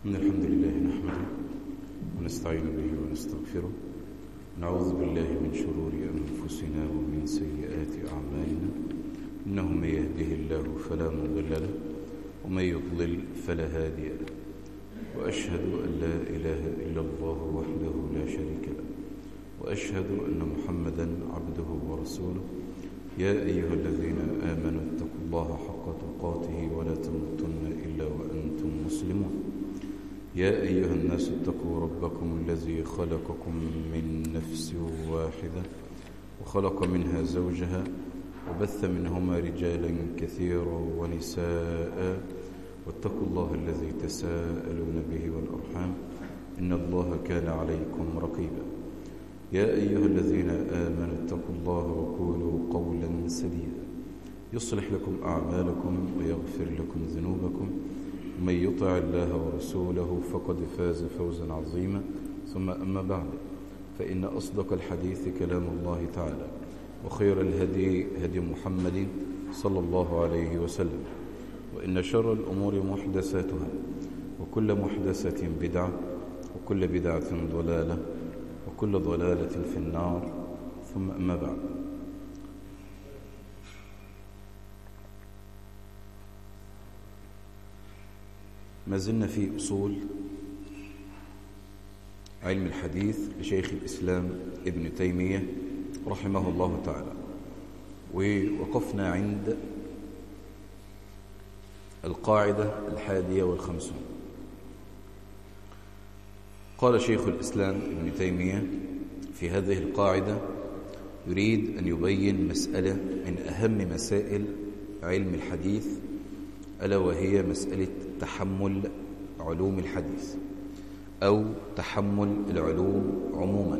إن الحمد لله نحمده ونستعين به ونستغفره نعوذ بالله من شرور أنفسنا ومن سيئات أعمالنا إنه من يهده الله فلا مضل له ومن يضلل فلا هادي له وأشهد أن لا إله إلا الله وحده لا شريك له وأشهد أن محمدا عبده ورسوله يا أيها الذين آمنوا اتقوا الله حق تقاته ولا تموتن إلا وأنتم مسلمون يا أيها الناس اتقوا ربكم الذي خلقكم من نفس واحدة وخلق منها زوجها وبث منهما رجالا كثيرا ونساء واتقوا الله الذي تساءلون به والأرحام إن الله كان عليكم رقيبا يا أيها الذين آمنوا اتقوا الله وقولوا قولا سديدا يصلح لكم أعمالكم ويغفر لكم ذنوبكم ومن يطع الله ورسوله فقد فاز فوزا عظيما ثم أما بعد فإن أصدق الحديث كلام الله تعالى وخير الهدي هدي محمد صلى الله عليه وسلم وإن شر الأمور محدثاتها وكل محدثة بدعة وكل بدعة ضلالة وكل ضلالة في النار ثم أما بعد ما زلنا في أصول علم الحديث لشيخ الإسلام ابن تيمية رحمه الله تعالى ووقفنا عند القاعدة الحادية والخمسون قال شيخ الإسلام ابن تيمية في هذه القاعدة يريد أن يبين مسألة من أهم مسائل علم الحديث ألا وهي مسألة تحمل علوم الحديث أو تحمل العلوم عموما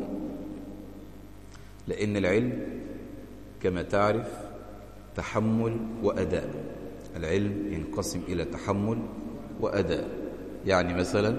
لأن العلم كما تعرف تحمل وأداء العلم ينقسم إلى تحمل وأداء يعني مثلا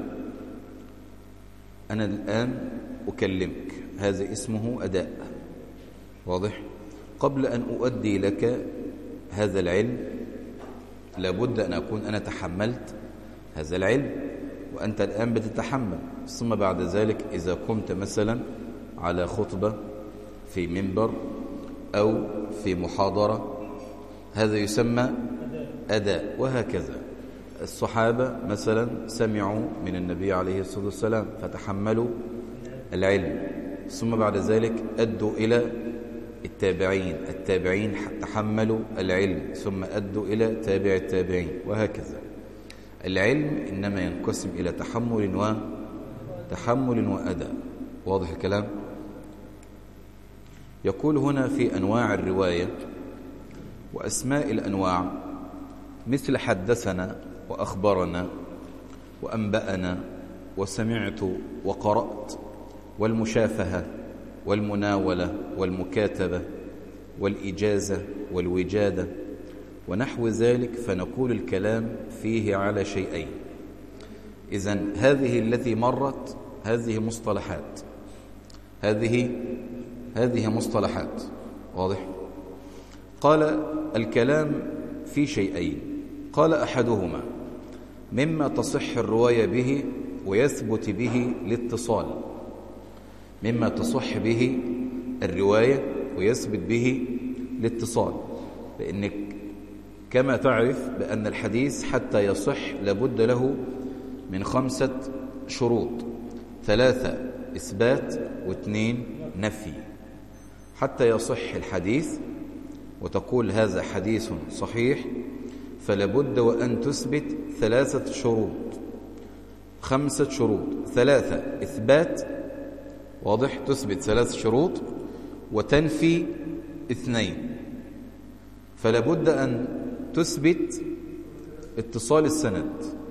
أنا الآن أكلمك هذا اسمه أداء واضح قبل أن أؤدي لك هذا العلم لابد أن أكون أنا تحملت هذا العلم وأنت الآن بتتحمل ثم بعد ذلك إذا قمت مثلا على خطبة في منبر أو في محاضرة هذا يسمى أداء وهكذا الصحابة مثلا سمعوا من النبي عليه الصلاة والسلام فتحملوا العلم ثم بعد ذلك أدوا إلى التابعين التابعين تحملوا العلم ثم أدوا إلى تابع التابعين وهكذا العلم إنما ينقسم إلى تحمل و تحمل وأداء واضح الكلام يقول هنا في أنواع الرواية وأسماء الأنواع مثل حدثنا وأخبرنا وأنبأنا وسمعت وقرأت والمشافهة والمناولة والمكاتبة والإجازة والوجادة ونحو ذلك فنقول الكلام فيه على شيئين إذا هذه التي مرت هذه مصطلحات هذه هذه مصطلحات واضح قال الكلام في شيئين قال أحدهما مما تصح الرواية به ويثبت به الاتصال مما تصح به الرواية ويثبت به الاتصال لأنك كما تعرف بأن الحديث حتى يصح لابد له من خمسة شروط ثلاثة إثبات واثنين نفي حتى يصح الحديث وتقول هذا حديث صحيح فلابد وأن تثبت ثلاثة شروط خمسة شروط ثلاثة إثبات واضح تثبت ثلاث شروط وتنفي اثنين فلابد أن تثبت اتصال السند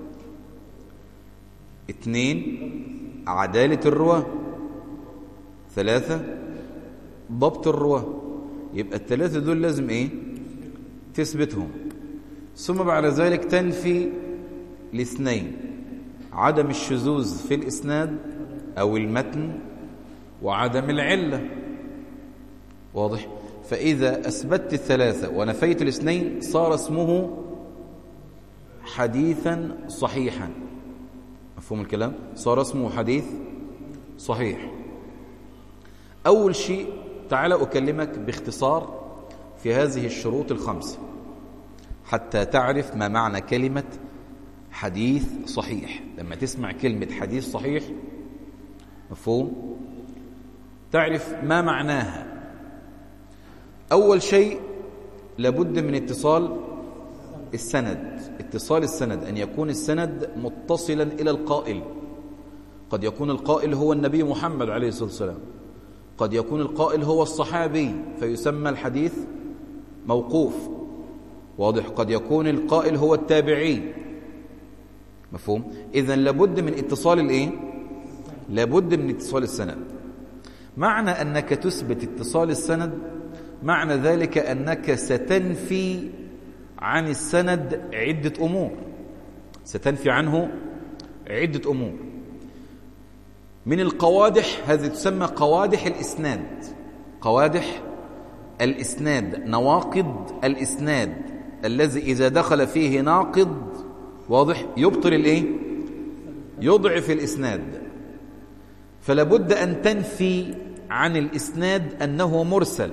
اثنين عدالة الرواة ثلاثة ضبط الرواة يبقى الثلاثة دول لازم ايه تثبتهم ثم بعد ذلك تنفي الاثنين عدم الشذوذ في الإسناد أو المتن وعدم العلة واضح فإذا أثبتت الثلاثة ونفيت الاثنين صار اسمه حديثا صحيحا مفهوم الكلام صار اسمه حديث صحيح أول شيء تعال أكلمك باختصار في هذه الشروط الخمسة حتى تعرف ما معنى كلمة حديث صحيح لما تسمع كلمة حديث صحيح مفهوم تعرف ما معناها أول شيء لابد من اتصال السند اتصال السند أن يكون السند متصلا إلى القائل قد يكون القائل هو النبي محمد عليه الصلاة والسلام قد يكون القائل هو الصحابي فيسمى الحديث موقوف واضح قد يكون القائل هو التابعي مفهوم إذا لابد من اتصال الايه لابد من اتصال السند معنى أنك تثبت اتصال السند معنى ذلك أنك ستنفي عن السند عدة أمور ستنفي عنه عدة أمور من القوادح هذه تسمى قوادح الإسناد قوادح الإسناد نواقض الإسناد الذي إذا دخل فيه ناقض واضح يبطل الإيه يضعف الإسناد فلا بد أن تنفي عن الإسناد أنه مرسل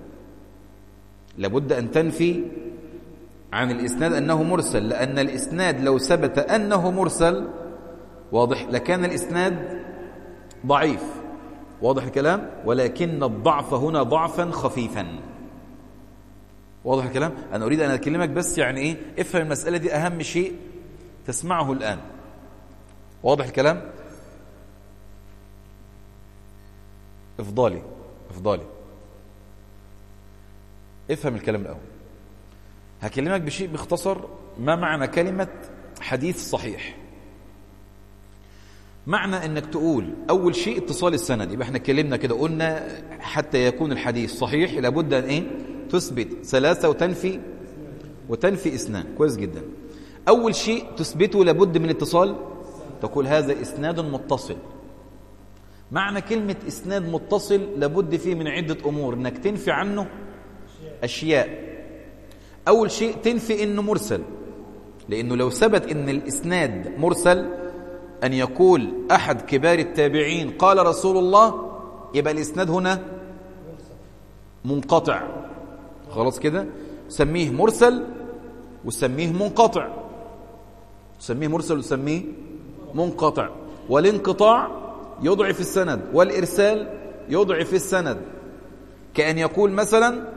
لابد أن تنفي عن الإسناد أنه مرسل لأن الإسناد لو ثبت أنه مرسل واضح لكان الإسناد ضعيف واضح الكلام ولكن الضعف هنا ضعفا خفيفا واضح الكلام أنا أريد أن أكلمك بس يعني إيه افهم المسألة دي أهم شيء تسمعه الآن واضح الكلام افضالي افضالي افهم الكلام الأول هكلمك بشيء باختصر ما معنى كلمة حديث صحيح معنى انك تقول اول شيء اتصال السند يبقى احنا اتكلمنا كده قلنا حتى يكون الحديث صحيح لابد ان ايه تثبت ثلاثة وتنفي وتنفي اثنان كويس جدا اول شيء تثبته لابد من اتصال تقول هذا اسناد متصل معنى كلمة اسناد متصل لابد فيه من عدة امور انك تنفي عنه اشياء اول شيء تنفي انه مرسل لانه لو ثبت ان الاسناد مرسل أن يقول أحد كبار التابعين قال رسول الله يبقى الإسناد هنا منقطع خلاص كده سميه مرسل وسميه منقطع سميه مرسل وسميه منقطع والانقطاع يضعف السند والإرسال يضعف السند كأن يقول مثلا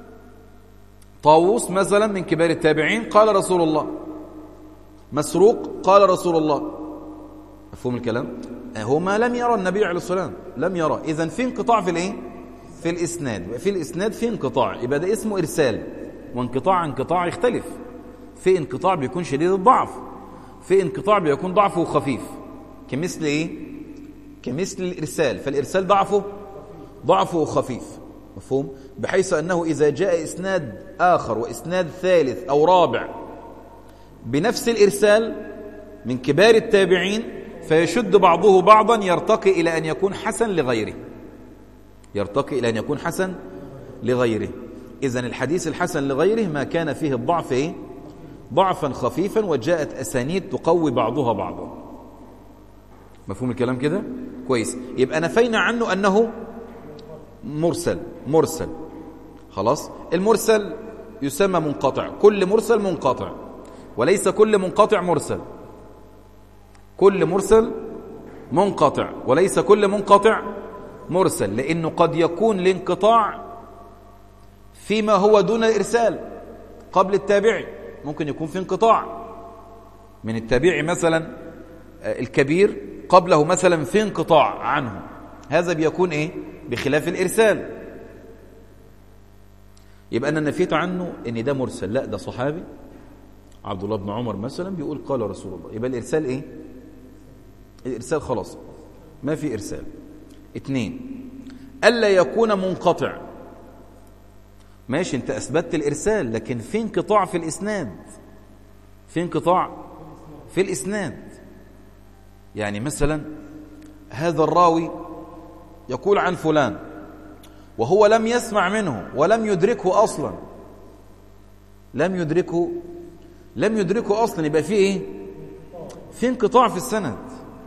طاووس مثلا من كبار التابعين قال رسول الله مسروق قال رسول الله مفهوم الكلام هو ما لم يرى النبي عليه الصلاه والسلام لم يرى اذا في انقطاع في الايه في الاسناد في الاسناد في انقطاع يبقى ده اسمه ارسال وانقطاع انقطاع يختلف في انقطاع بيكون شديد الضعف في انقطاع بيكون ضعفه خفيف كمثل ايه كمثل الارسال فالارسال ضعفه ضعفه خفيف مفهوم بحيث انه اذا جاء اسناد اخر واسناد ثالث او رابع بنفس الارسال من كبار التابعين فيشد بعضه بعضا يرتقي إلى أن يكون حسن لغيره يرتقي إلى أن يكون حسن لغيره إذن الحديث الحسن لغيره ما كان فيه الضعف إيه؟ ضعفا خفيفا وجاءت أسانيد تقوي بعضها بعضا مفهوم الكلام كده كويس يبقى نفينا عنه أنه مرسل مرسل خلاص المرسل يسمى منقطع كل مرسل منقطع وليس كل منقطع مرسل كل مرسل منقطع وليس كل منقطع مرسل لأنه قد يكون الانقطاع فيما هو دون الإرسال قبل التابعي ممكن يكون في انقطاع من التابعي مثلا الكبير قبله مثلا في انقطاع عنه هذا بيكون ايه بخلاف الإرسال يبقى أنا نفيت عنه ان ده مرسل لا ده صحابي عبد الله بن عمر مثلا بيقول قال رسول الله يبقى الإرسال ايه الإرسال خلاص ما في إرسال اثنين ألا يكون منقطع ماشي انت أثبتت الإرسال لكن في انقطاع في الإسناد في انقطاع في الإسناد يعني مثلا هذا الراوي يقول عن فلان وهو لم يسمع منه ولم يدركه أصلا لم يدركه لم يدركه أصلا يبقى فيه إيه في انقطاع في السند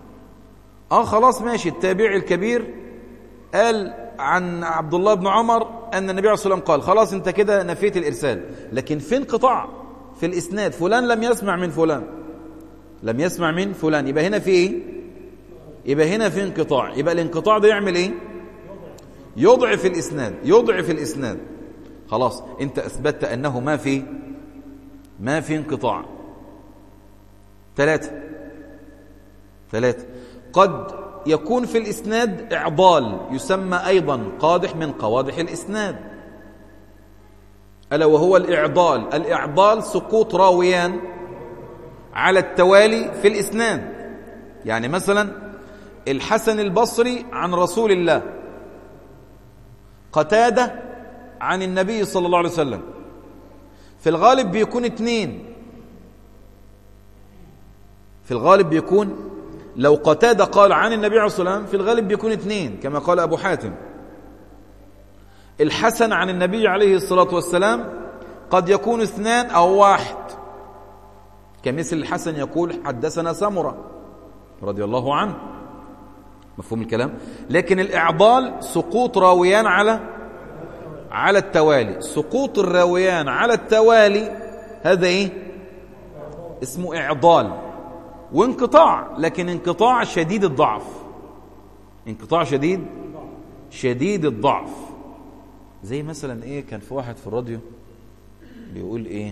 اه خلاص ماشي التابعي الكبير قال عن عبد الله بن عمر ان النبي عليه الصلاه والسلام قال خلاص انت كده نفيت الارسال لكن في انقطاع في الاسناد فلان لم يسمع من فلان لم يسمع من فلان يبقى هنا في ايه يبقى هنا في انقطاع يبقى الانقطاع ده يعمل ايه يضعف الاسناد يضعف الاسناد خلاص انت اثبتت انه ما في ما في انقطاع ثلاثة ثلاثة قد يكون في الإسناد إعضال يسمى أيضا قادح من قوادح الإسناد ألا وهو الإعضال الإعضال سقوط راويان على التوالي في الإسناد يعني مثلا الحسن البصري عن رسول الله قتادة عن النبي صلى الله عليه وسلم في الغالب بيكون اتنين في الغالب بيكون لو قتادة قال عن النبي عليه الصلاة والسلام في الغالب بيكون اثنين كما قال أبو حاتم الحسن عن النبي عليه الصلاة والسلام قد يكون اثنان أو واحد كمثل الحسن يقول حدثنا سمرة رضي الله عنه مفهوم الكلام لكن الإعضال سقوط راويان على على التوالي سقوط الراويان على التوالي هذا ايه اسمه إعضال وانقطاع لكن انقطاع شديد الضعف انقطاع شديد شديد الضعف زي مثلا ايه كان في واحد في الراديو بيقول ايه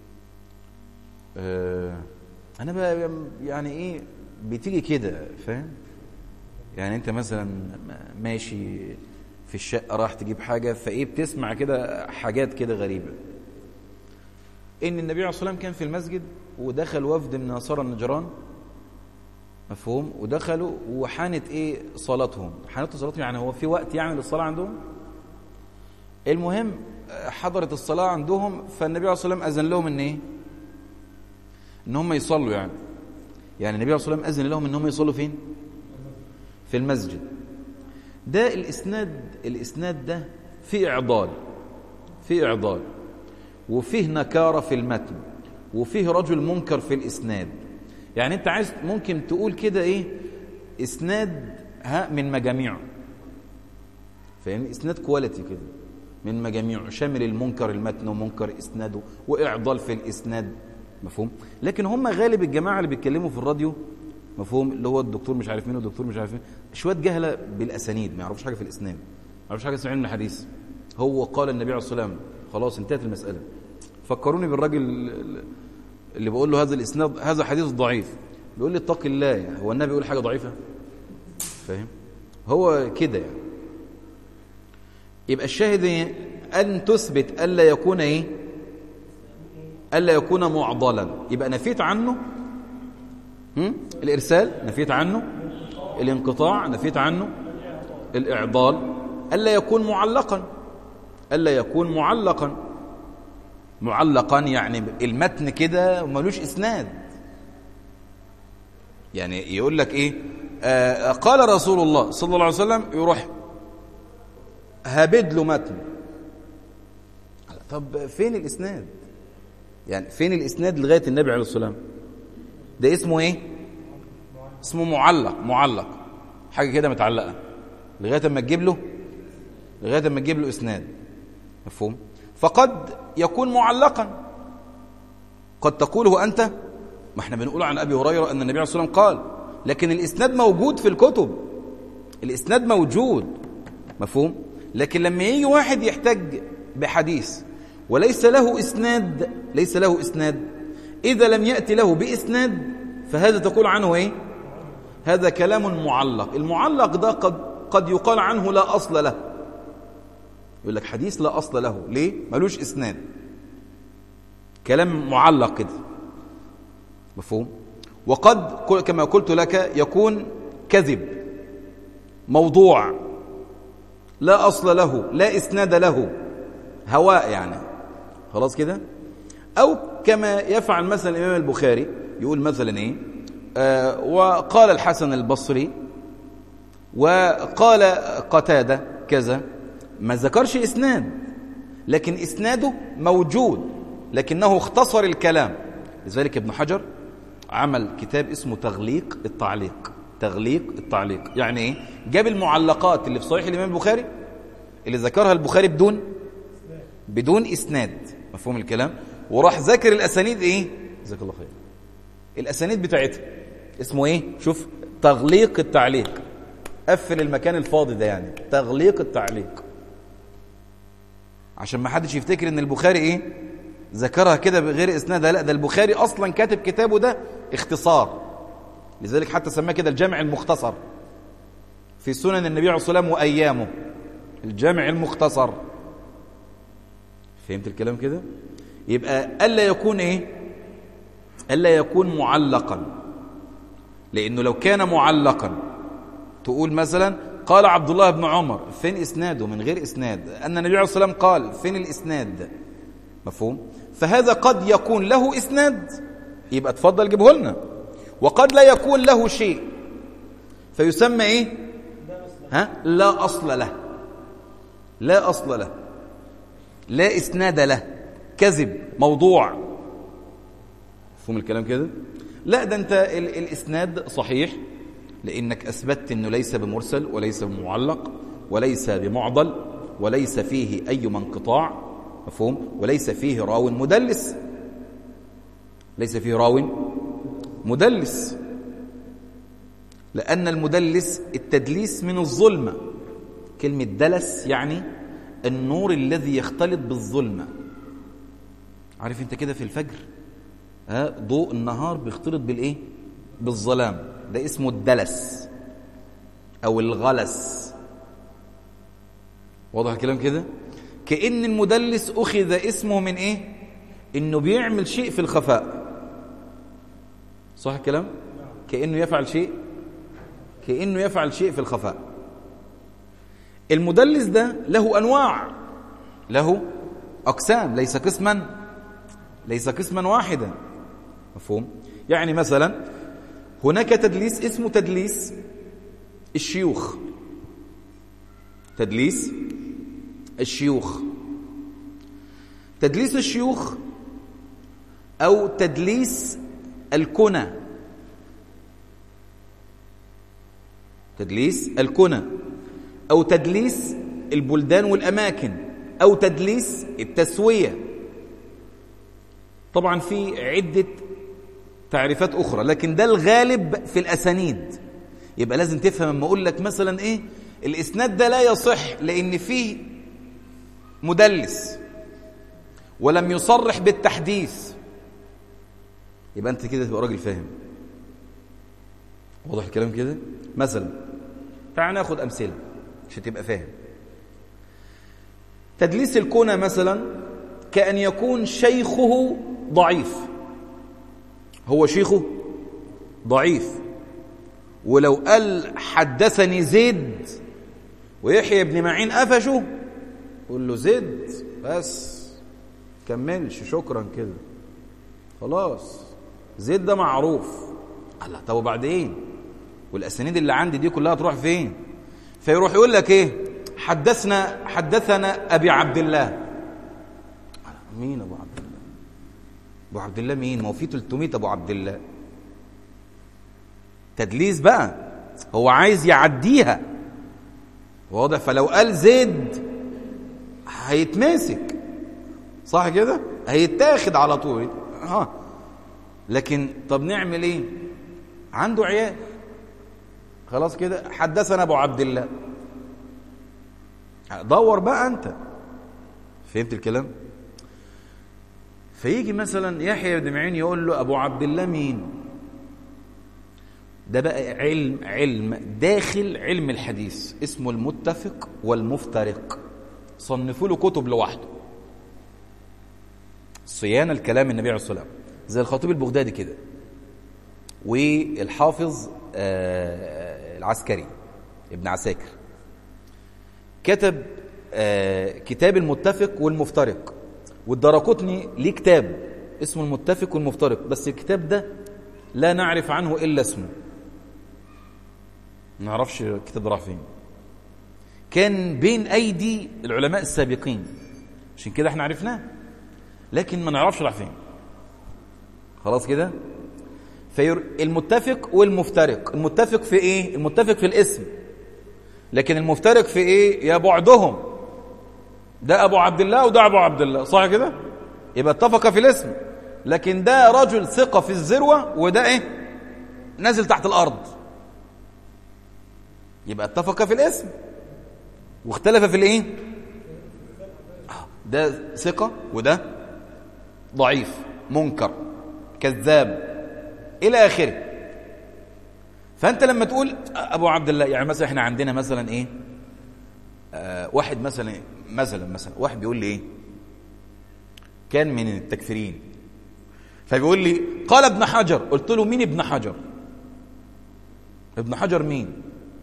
آه انا بقى يعني ايه بتيجي كده فاهم يعني انت مثلا ماشي في الشقة راح تجيب حاجة فايه بتسمع كده حاجات كده غريبة ان النبي عليه الصلاة والسلام كان في المسجد ودخل وفد من نصارى النجران مفهوم ودخلوا وحانت ايه صلاتهم حانت صلاتهم يعني هو في وقت يعمل الصلاة عندهم المهم حضرت الصلاة عندهم فالنبي عليه الصلاة والسلام أذن لهم ان ايه ان هم يصلوا يعني يعني النبي عليه الصلاة والسلام أذن لهم ان هم يصلوا فين في المسجد ده الإسناد الإسناد ده فيه إعضال فيه إعضال وفيه نكارة في المتن وفيه رجل منكر في الإسناد يعني أنت عايز ممكن تقول كده إيه إسناد ها من مجاميعه فاهمني إسناد كواليتي كده من مجاميعه شامل المنكر المتن ومنكر إسناده وإعضال في الإسناد مفهوم لكن هم غالب الجماعة اللي بيتكلموا في الراديو مفهوم اللي هو الدكتور مش عارف مين والدكتور مش عارف مين شويه جهله بالاسانيد ما يعرفوش حاجه في الاسناد ما يعرفوش حاجه اسمها علم الحديث هو قال النبي عليه الصلاه والسلام خلاص انتهت المساله فكروني بالراجل اللي بقول له هذا الاسناد هذا حديث ضعيف بيقول لي اتق الله يعني هو النبي يقول حاجه ضعيفه فاهم هو كده يعني يبقى الشاهد إيه؟ ان تثبت الا يكون ايه الا يكون معضلا يبقى نفيت عنه هم؟ الارسال نفيت عنه الانقطاع نفيت عنه الاعضال الا يكون معلقا الا يكون معلقا معلقا يعني المتن كده ملوش اسناد يعني يقول لك ايه آه قال رسول الله صلى الله عليه وسلم يروح هابد له متن طب فين الاسناد يعني فين الاسناد لغايه النبي عليه الصلاه والسلام ده اسمه ايه اسمه معلق معلق حاجه كده متعلقه لغايه اما تجيب له لغايه اما تجيب له اسناد مفهوم فقد يكون معلقا قد تقوله انت ما احنا بنقول عن ابي هريره ان النبي عليه الصلاه والسلام قال لكن الاسناد موجود في الكتب الاسناد موجود مفهوم لكن لما يجي واحد يحتج بحديث وليس له اسناد ليس له اسناد اذا لم ياتي له باسناد فهذا تقول عنه ايه هذا كلام معلق المعلق ده قد قد يقال عنه لا اصل له يقول لك حديث لا اصل له ليه ملوش اسناد كلام معلق كده مفهوم وقد كما قلت لك يكون كذب موضوع لا اصل له لا اسناد له هواء يعني خلاص كده او كما يفعل مثلا الامام البخاري يقول مثلا ايه آه وقال الحسن البصري وقال قتاده كذا ما ذكرش اسناد لكن اسناده موجود لكنه اختصر الكلام لذلك ابن حجر عمل كتاب اسمه تغليق التعليق تغليق التعليق يعني ايه جاب المعلقات اللي في صحيح الامام البخاري اللي ذكرها البخاري بدون بدون اسناد مفهوم الكلام وراح ذاكر الاسانيد ايه جزاك الله خير الاسانيد بتاعتها اسمه ايه شوف تغليق التعليق قفل المكان الفاضي ده يعني تغليق التعليق عشان ما حدش يفتكر ان البخاري ايه ذكرها كده بغير اسناد لا ده البخاري اصلا كاتب كتابه ده اختصار لذلك حتى سماه كده الجامع المختصر في سنن النبي عليه الصلاه والسلام وايامه الجامع المختصر فهمت الكلام كده يبقى الا يكون ايه الا يكون معلقا لانه لو كان معلقا تقول مثلا قال عبد الله بن عمر فين اسناده من غير اسناد ان النبي عليه الصلاه والسلام قال فين الاسناد مفهوم فهذا قد يكون له اسناد يبقى اتفضل جيبه لنا وقد لا يكون له شيء فيسمى ايه ها لا اصل له لا اصل له لا اسناد له كذب موضوع مفهوم الكلام كده لا ده انت ال الاسناد صحيح لانك اثبتت انه ليس بمرسل وليس بمعلق وليس بمعضل وليس فيه اي منقطاع مفهوم وليس فيه راو مدلس ليس فيه راو مدلس لأن المدلس التدليس من الظلمة كلمة دلس يعني النور الذي يختلط بالظلمة عارف انت كده في الفجر ها ضوء النهار بيختلط بالايه بالظلام ده اسمه الدلس او الغلس واضح الكلام كده كأن المدلس أخذ اسمه من إيه إنه بيعمل شيء في الخفاء صح الكلام كأنه يفعل شيء كأنه يفعل شيء في الخفاء المدلس ده له أنواع له أقسام ليس قسما ليس قسما واحدا مفهوم يعني مثلا هناك تدليس اسمه تدليس الشيوخ تدليس الشيوخ تدليس الشيوخ أو تدليس الكنى تدليس الكنى أو تدليس البلدان والأماكن أو تدليس التسوية طبعا في عدة تعريفات أخرى لكن ده الغالب في الأسانيد يبقى لازم تفهم لما أقول لك مثلا إيه الإسناد ده لا يصح لأن فيه مدلس ولم يصرح بالتحديث يبقى أنت كده تبقى راجل فاهم واضح الكلام كده مثلا تعال ناخد أمثلة عشان تبقى فاهم تدليس الكنى مثلا كأن يكون شيخه ضعيف هو شيخه ضعيف ولو قال حدثني زيد ويحيى بن معين قفشه قول له زيد بس كملش شكرا كده خلاص زيد ده معروف الله طب وبعدين والاسانيد اللي عندي دي كلها تروح فين فيروح يقول لك ايه حدثنا حدثنا ابي عبد الله مين ابو عبد الله ابو عبد الله مين ما هو في 300 ابو عبد الله تدليس بقى هو عايز يعديها واضح فلو قال زيد هيتماسك صح كده هيتاخد على طول ها لكن طب نعمل ايه عنده عيال خلاص كده حدثنا ابو عبد الله دور بقى انت فهمت الكلام فيجي مثلا يحيى بن معين يقول له ابو عبد الله مين ده بقى علم علم داخل علم الحديث اسمه المتفق والمفترق صنفوا له كتب لوحده صيانة الكلام النبي عليه الصلاة والسلام زي الخطيب البغدادي كده والحافظ آه العسكري ابن عساكر كتب آه كتاب المتفق والمفترق والدرقطني ليه كتاب اسمه المتفق والمفترق بس الكتاب ده لا نعرف عنه إلا اسمه ما نعرفش الكتاب ده راح فين كان بين أيدي العلماء السابقين عشان كده احنا عرفناه لكن ما نعرفش راح فين خلاص كده فالمتفق والمفترق المتفق في ايه المتفق في الاسم لكن المفترق في ايه يا بعدهم ده ابو عبد الله وده ابو عبد الله صح كده يبقى اتفق في الاسم لكن ده رجل ثقة في الذروة وده ايه نازل تحت الارض يبقى اتفق في الاسم واختلف في الايه ده ثقة وده ضعيف منكر كذاب الى اخره فانت لما تقول ابو عبد الله يعني مثلا احنا عندنا مثلا ايه آه واحد مثلا مثلا مثلا واحد بيقول لي ايه كان من التكفيرين فبيقول لي قال ابن حجر قلت له مين ابن حجر ابن حجر مين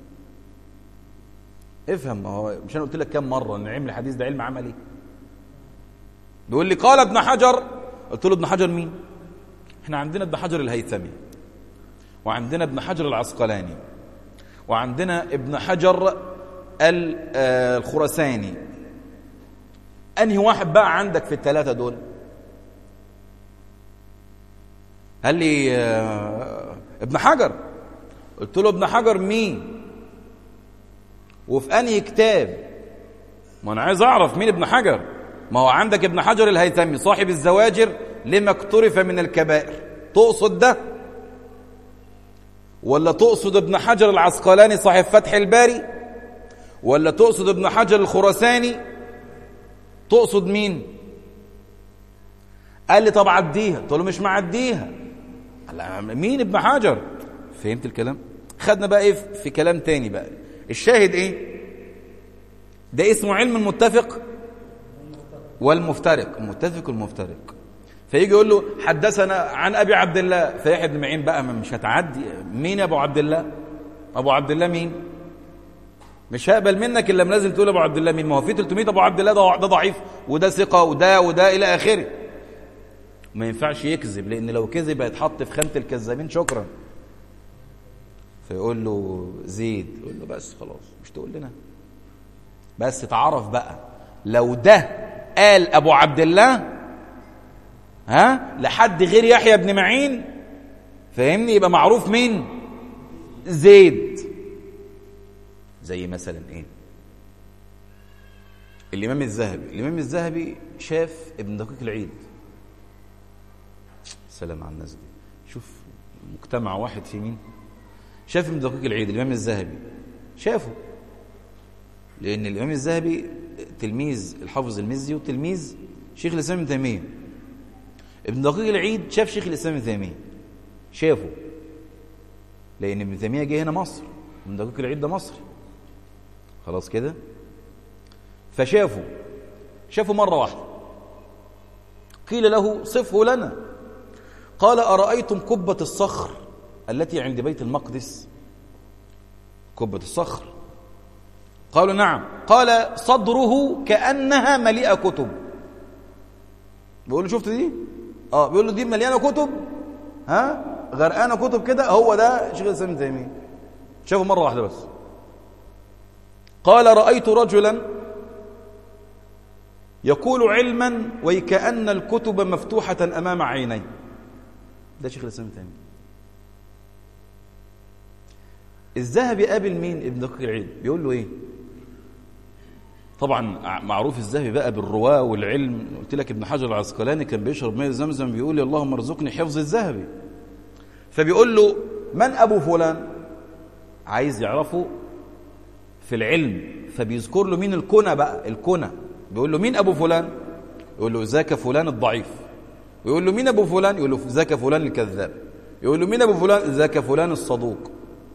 افهم ما هو مش انا قلت لك كام مره ان علم الحديث ده علم عملي بيقول لي قال ابن حجر قلت له ابن حجر مين احنا عندنا ابن حجر الهيثمي وعندنا ابن حجر العسقلاني وعندنا ابن حجر الخرساني انهي واحد بقى عندك في الثلاثه دول قال لي ابن حجر قلت له ابن حجر مين وفي انهي كتاب ما انا عايز اعرف مين ابن حجر ما هو عندك ابن حجر الهيثمي صاحب الزواجر لما اقترف من الكبائر تقصد ده ولا تقصد ابن حجر العسقلاني صاحب فتح الباري ولا تقصد ابن حجر الخرساني تقصد مين قال لي طب عديها قلت له مش معديها قال مين ابن حجر فهمت الكلام خدنا بقى ايه في كلام تاني بقى الشاهد ايه ده اسمه علم المتفق والمفترق المتفق والمفترق فيجي يقول له حدثنا عن ابي عبد الله فيحيى بن معين بقى مش هتعدي مين ابو عبد الله ابو عبد الله مين مش هقبل منك الا لما لازم تقول ابو عبد الله مين ما هو في 300 ابو عبد الله ده ده ضعيف وده ثقه وده وده الى اخره ما ينفعش يكذب لان لو كذب هيتحط في خانه الكذابين شكرا فيقول له زيد يقول له بس خلاص مش تقول لنا بس تعرف بقى لو ده قال ابو عبد الله ها لحد غير يحيى بن معين فاهمني يبقى معروف مين زيد زي مثلا ايه الامام الذهبي الامام الذهبي شاف ابن دقيق العيد سلام على الناس دي شوف مجتمع واحد في مين شاف ابن دقيق العيد الامام الذهبي شافه لان الامام الذهبي تلميذ الحافظ المزي وتلميذ شيخ الاسلام ابن تيميه ابن دقيق العيد شاف شيخ الاسلام ابن تيميه شافه لان ابن تيميه جه هنا مصر ابن دقيق العيد ده مصري خلاص كده فشافه شافه مره واحده قيل له صفه لنا قال ارايتم قبه الصخر التي عند بيت المقدس قبه الصخر قالوا نعم قال صدره كانها مليئه كتب بيقول له شفت دي اه بيقول له دي مليانه كتب ها غرقانه كتب كده هو ده شيخ الاسلام ابن تيميه شافه مره واحده بس قال رايت رجلا يقول علما وكأن الكتب مفتوحة أمام عيني ده شيخ الإسلام ابن تيمية الذهبي قابل مين ابن دقيق العيد بيقول له ايه طبعا معروف الذهبي بقى بالرواة والعلم قلت لك ابن حجر العسقلاني كان بيشرب ماء زمزم بيقول يا اللهم ارزقني حفظ الذهبي فبيقول له من ابو فلان عايز يعرفه في العلم فبيذكر له مين الكنى بقى الكنى بيقول له مين ابو فلان يقول له ذاك فلان الضعيف ويقول له مين ابو فلان يقول له ذاك فلان الكذاب يقول له مين ابو فلان ذاك فلان الصدوق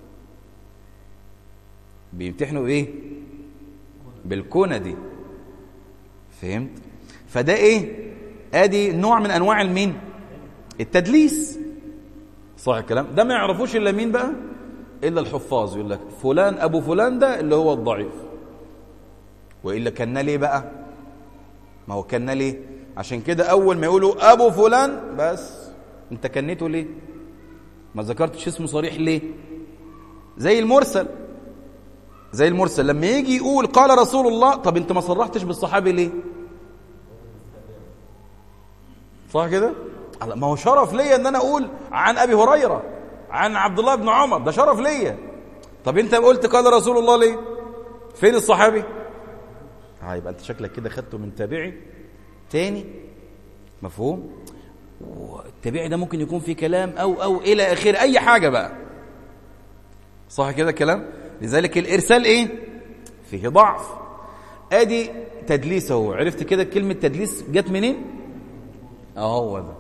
بيمتحنوا ايه بالكونة دي فهمت فده ايه ادي نوع من انواع المين التدليس صح الكلام ده ما يعرفوش الا مين بقى الا الحفاظ يقول لك فلان ابو فلان ده اللي هو الضعيف والا كنا ليه بقى ما هو كنا ليه عشان كده اول ما يقولوا ابو فلان بس انت كنيته ليه ما ذكرتش اسمه صريح ليه زي المرسل زي المرسل لما يجي يقول قال رسول الله طب انت ما صرحتش بالصحابي ليه صح كده ما هو شرف ليا ان انا اقول عن ابي هريره عن عبد الله بن عمر ده شرف ليا طب انت قلت قال رسول الله ليه فين الصحابي اه يبقى انت شكلك كده خدته من تابعي تاني مفهوم والتابعي ده ممكن يكون في كلام او او الى اخره اي حاجه بقى صح كده الكلام لذلك الارسال ايه فيه ضعف ادي تدليس اهو عرفت كده كلمه تدليس جت منين اهو ده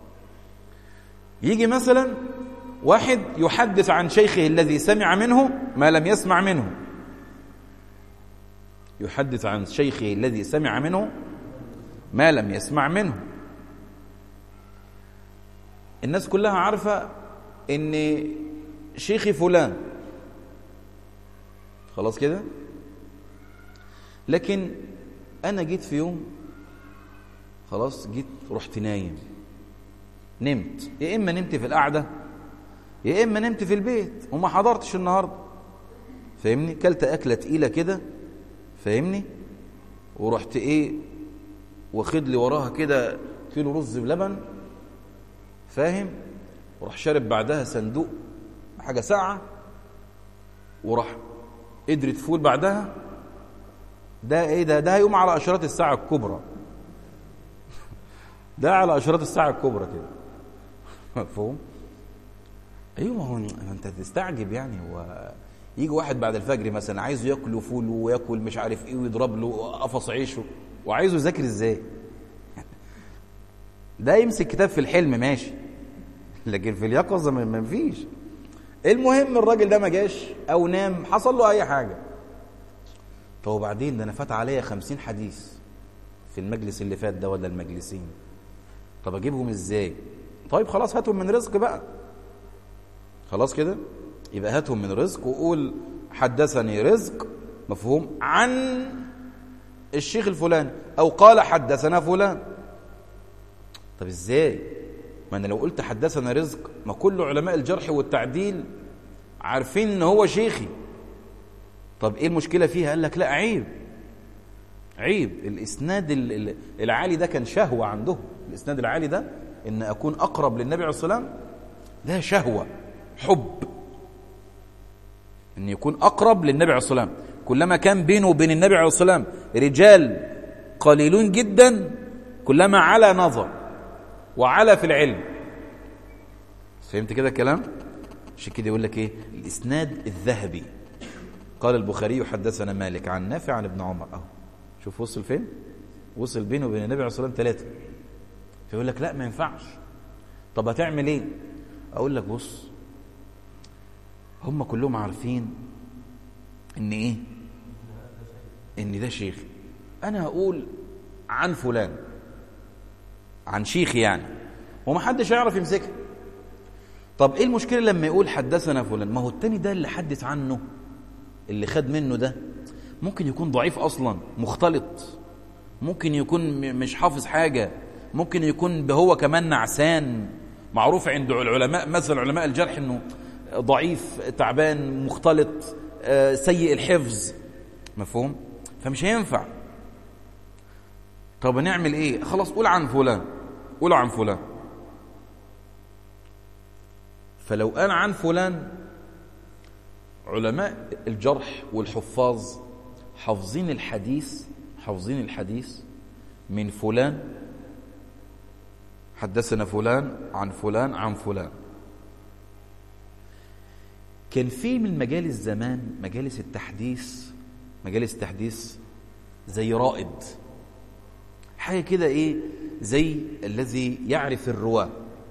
يجي مثلا واحد يحدث عن شيخه الذي سمع منه ما لم يسمع منه يحدث عن شيخه الذي سمع منه ما لم يسمع منه الناس كلها عارفة ان شيخي فلان خلاص كده لكن انا جيت في يوم خلاص جيت رحت نايم نمت يا اما نمت في القعده يا اما نمت في البيت وما حضرتش النهارده فاهمني كلت اكله تقيله كده فاهمني ورحت ايه واخد لي وراها كده كيلو رز بلبن فاهم وراح شارب بعدها صندوق حاجه ساعه وراح قدرة فول بعدها ده ايه ده ده هيقوم على اشارات الساعه الكبرى ده على اشارات الساعه الكبرى كده مفهوم ايوه ما هو انت تستعجب يعني هو يجي واحد بعد الفجر مثلا عايزه ياكل فول وياكل مش عارف ايه ويضرب له قفص عيشه وعايزه يذاكر ازاي ده يمسك كتاب في الحلم ماشي لكن في اليقظه ما فيش المهم الراجل ده ما جاش او نام حصل له اي حاجه طب وبعدين ده انا فات عليا خمسين حديث في المجلس اللي فات ده ولا المجلسين طب اجيبهم ازاي طيب خلاص هاتهم من رزق بقى خلاص كده يبقى هاتهم من رزق وقول حدثني رزق مفهوم عن الشيخ الفلاني او قال حدثنا فلان طب ازاي ما انا لو قلت حدثنا رزق ما كل علماء الجرح والتعديل عارفين ان هو شيخي طب ايه المشكله فيها قال لك لا عيب عيب الاسناد العالي ده كان شهوه عندهم الاسناد العالي ده ان اكون اقرب للنبي عليه الصلاه والسلام ده شهوه حب ان يكون اقرب للنبي عليه الصلاه والسلام كلما كان بينه وبين النبي عليه الصلاه والسلام رجال قليلون جدا كلما على نظر وعلى في العلم فهمت كده الكلام عشان كده يقول لك ايه الاسناد الذهبي قال البخاري حدثنا مالك عن نافع عن ابن عمر اهو شوف وصل فين وصل بينه وبين النبي عليه الصلاه والسلام ثلاثه فيقول لك لا ما ينفعش طب هتعمل ايه اقول لك بص هم كلهم عارفين ان ايه ان ده شيخ انا هقول عن فلان عن شيخ يعني ومحدش يعرف يمسكها طب ايه المشكله لما يقول حدثنا فلان ما هو التاني ده اللي حدث عنه اللي خد منه ده ممكن يكون ضعيف اصلا مختلط ممكن يكون مش حافظ حاجه ممكن يكون هو كمان نعسان معروف عند العلماء مثل علماء الجرح انه ضعيف تعبان مختلط سيء الحفظ مفهوم فمش هينفع طب نعمل ايه خلاص قول عن فلان قول عن فلان فلو قال عن فلان علماء الجرح والحفاظ حافظين الحديث حافظين الحديث من فلان حدثنا فلان عن فلان عن فلان كان في من مجالس زمان مجالس التحديث مجالس التحديث زي رائد حاجه كده ايه زي الذي يعرف الرواه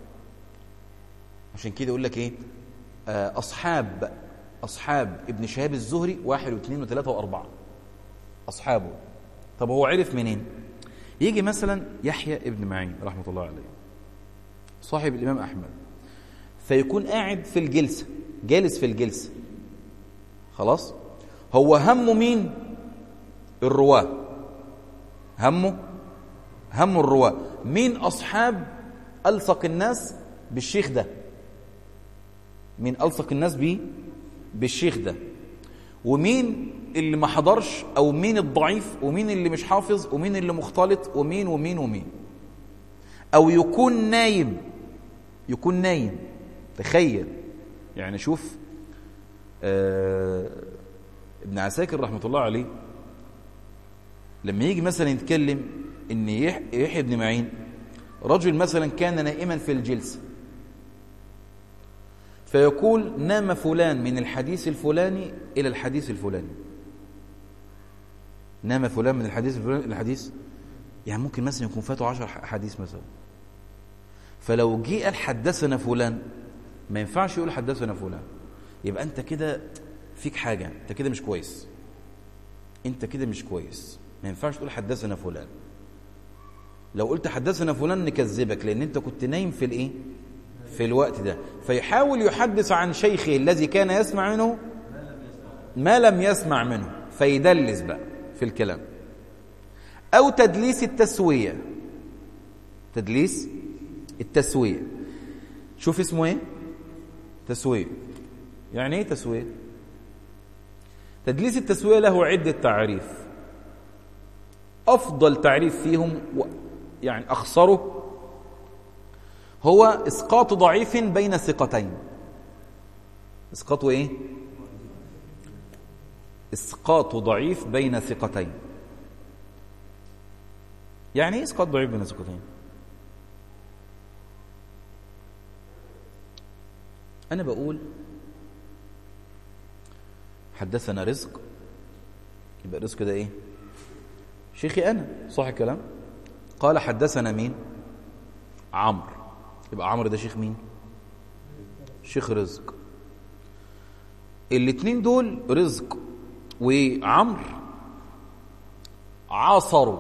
عشان كده يقول لك ايه آه اصحاب اصحاب ابن شهاب الزهري واحد واثنين وثلاثه واربعه اصحابه طب هو عرف منين يجي مثلا يحيى ابن معين رحمه الله عليه صاحب الامام احمد فيكون قاعد في الجلسه جالس في الجلسه خلاص هو همه مين الرواه همه هم الرواه مين اصحاب الصق الناس بالشيخ ده مين الصق الناس بيه بالشيخ ده ومين اللي ما حضرش او مين الضعيف ومين اللي مش حافظ ومين اللي مختلط ومين ومين ومين او يكون نايم يكون نايم تخيل يعني شوف آه ابن عساكر رحمة الله عليه لما يجي مثلا يتكلم ان يح- يحيى بن معين رجل مثلا كان نائما في الجلسة فيقول نام فلان من الحديث الفلاني إلى الحديث الفلاني نام فلان من الحديث الفلاني إلى الحديث يعني ممكن مثلا يكون فاته عشر حديث مثلا فلو جه قال حدثنا فلان ما ينفعش يقول حدثنا فلان يبقى انت كده فيك حاجة انت كده مش كويس انت كده مش كويس ما ينفعش تقول حدثنا فلان لو قلت حدثنا فلان نكذبك لان انت كنت نايم في الايه في الوقت ده فيحاول يحدث عن شيخه الذي كان يسمع منه ما لم يسمع منه فيدلس بقى في الكلام او تدليس التسويه تدليس التسويه شوف اسمه ايه تسويه يعني ايه تسويه تدليس التسويه له عده تعريف افضل تعريف فيهم و- يعني اخصره هو اسقاط ضعيف بين ثقتين اسقاط ايه اسقاط ضعيف بين ثقتين يعني ايه اسقاط ضعيف بين ثقتين انا بقول حدثنا رزق يبقى رزق ده ايه شيخي انا صح الكلام قال حدثنا مين عمرو يبقى عمرو ده شيخ مين شيخ رزق الاتنين دول رزق وعمرو عاصروا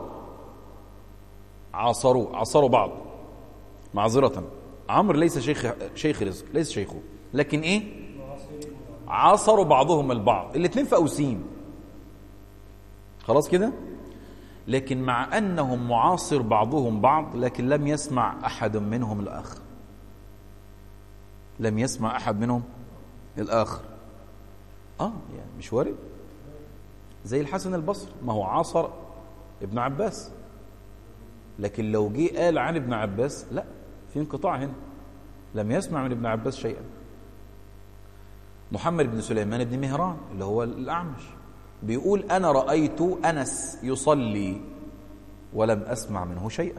عاصروا عاصروا بعض معذرة عمرو ليس شيخ شيخ رزق ليس شيخه لكن ايه عاصروا بعضهم البعض الاتنين في اوسيم خلاص كده لكن مع انهم معاصر بعضهم بعض لكن لم يسمع احد منهم الاخر لم يسمع احد منهم الاخر اه يعني مش وارد زي الحسن البصري ما هو عاصر ابن عباس لكن لو جه قال عن ابن عباس لا في انقطاع هنا لم يسمع من ابن عباس شيئا محمد بن سليمان بن مهران اللي هو الأعمش بيقول أنا رأيت أنس يصلي ولم أسمع منه شيئا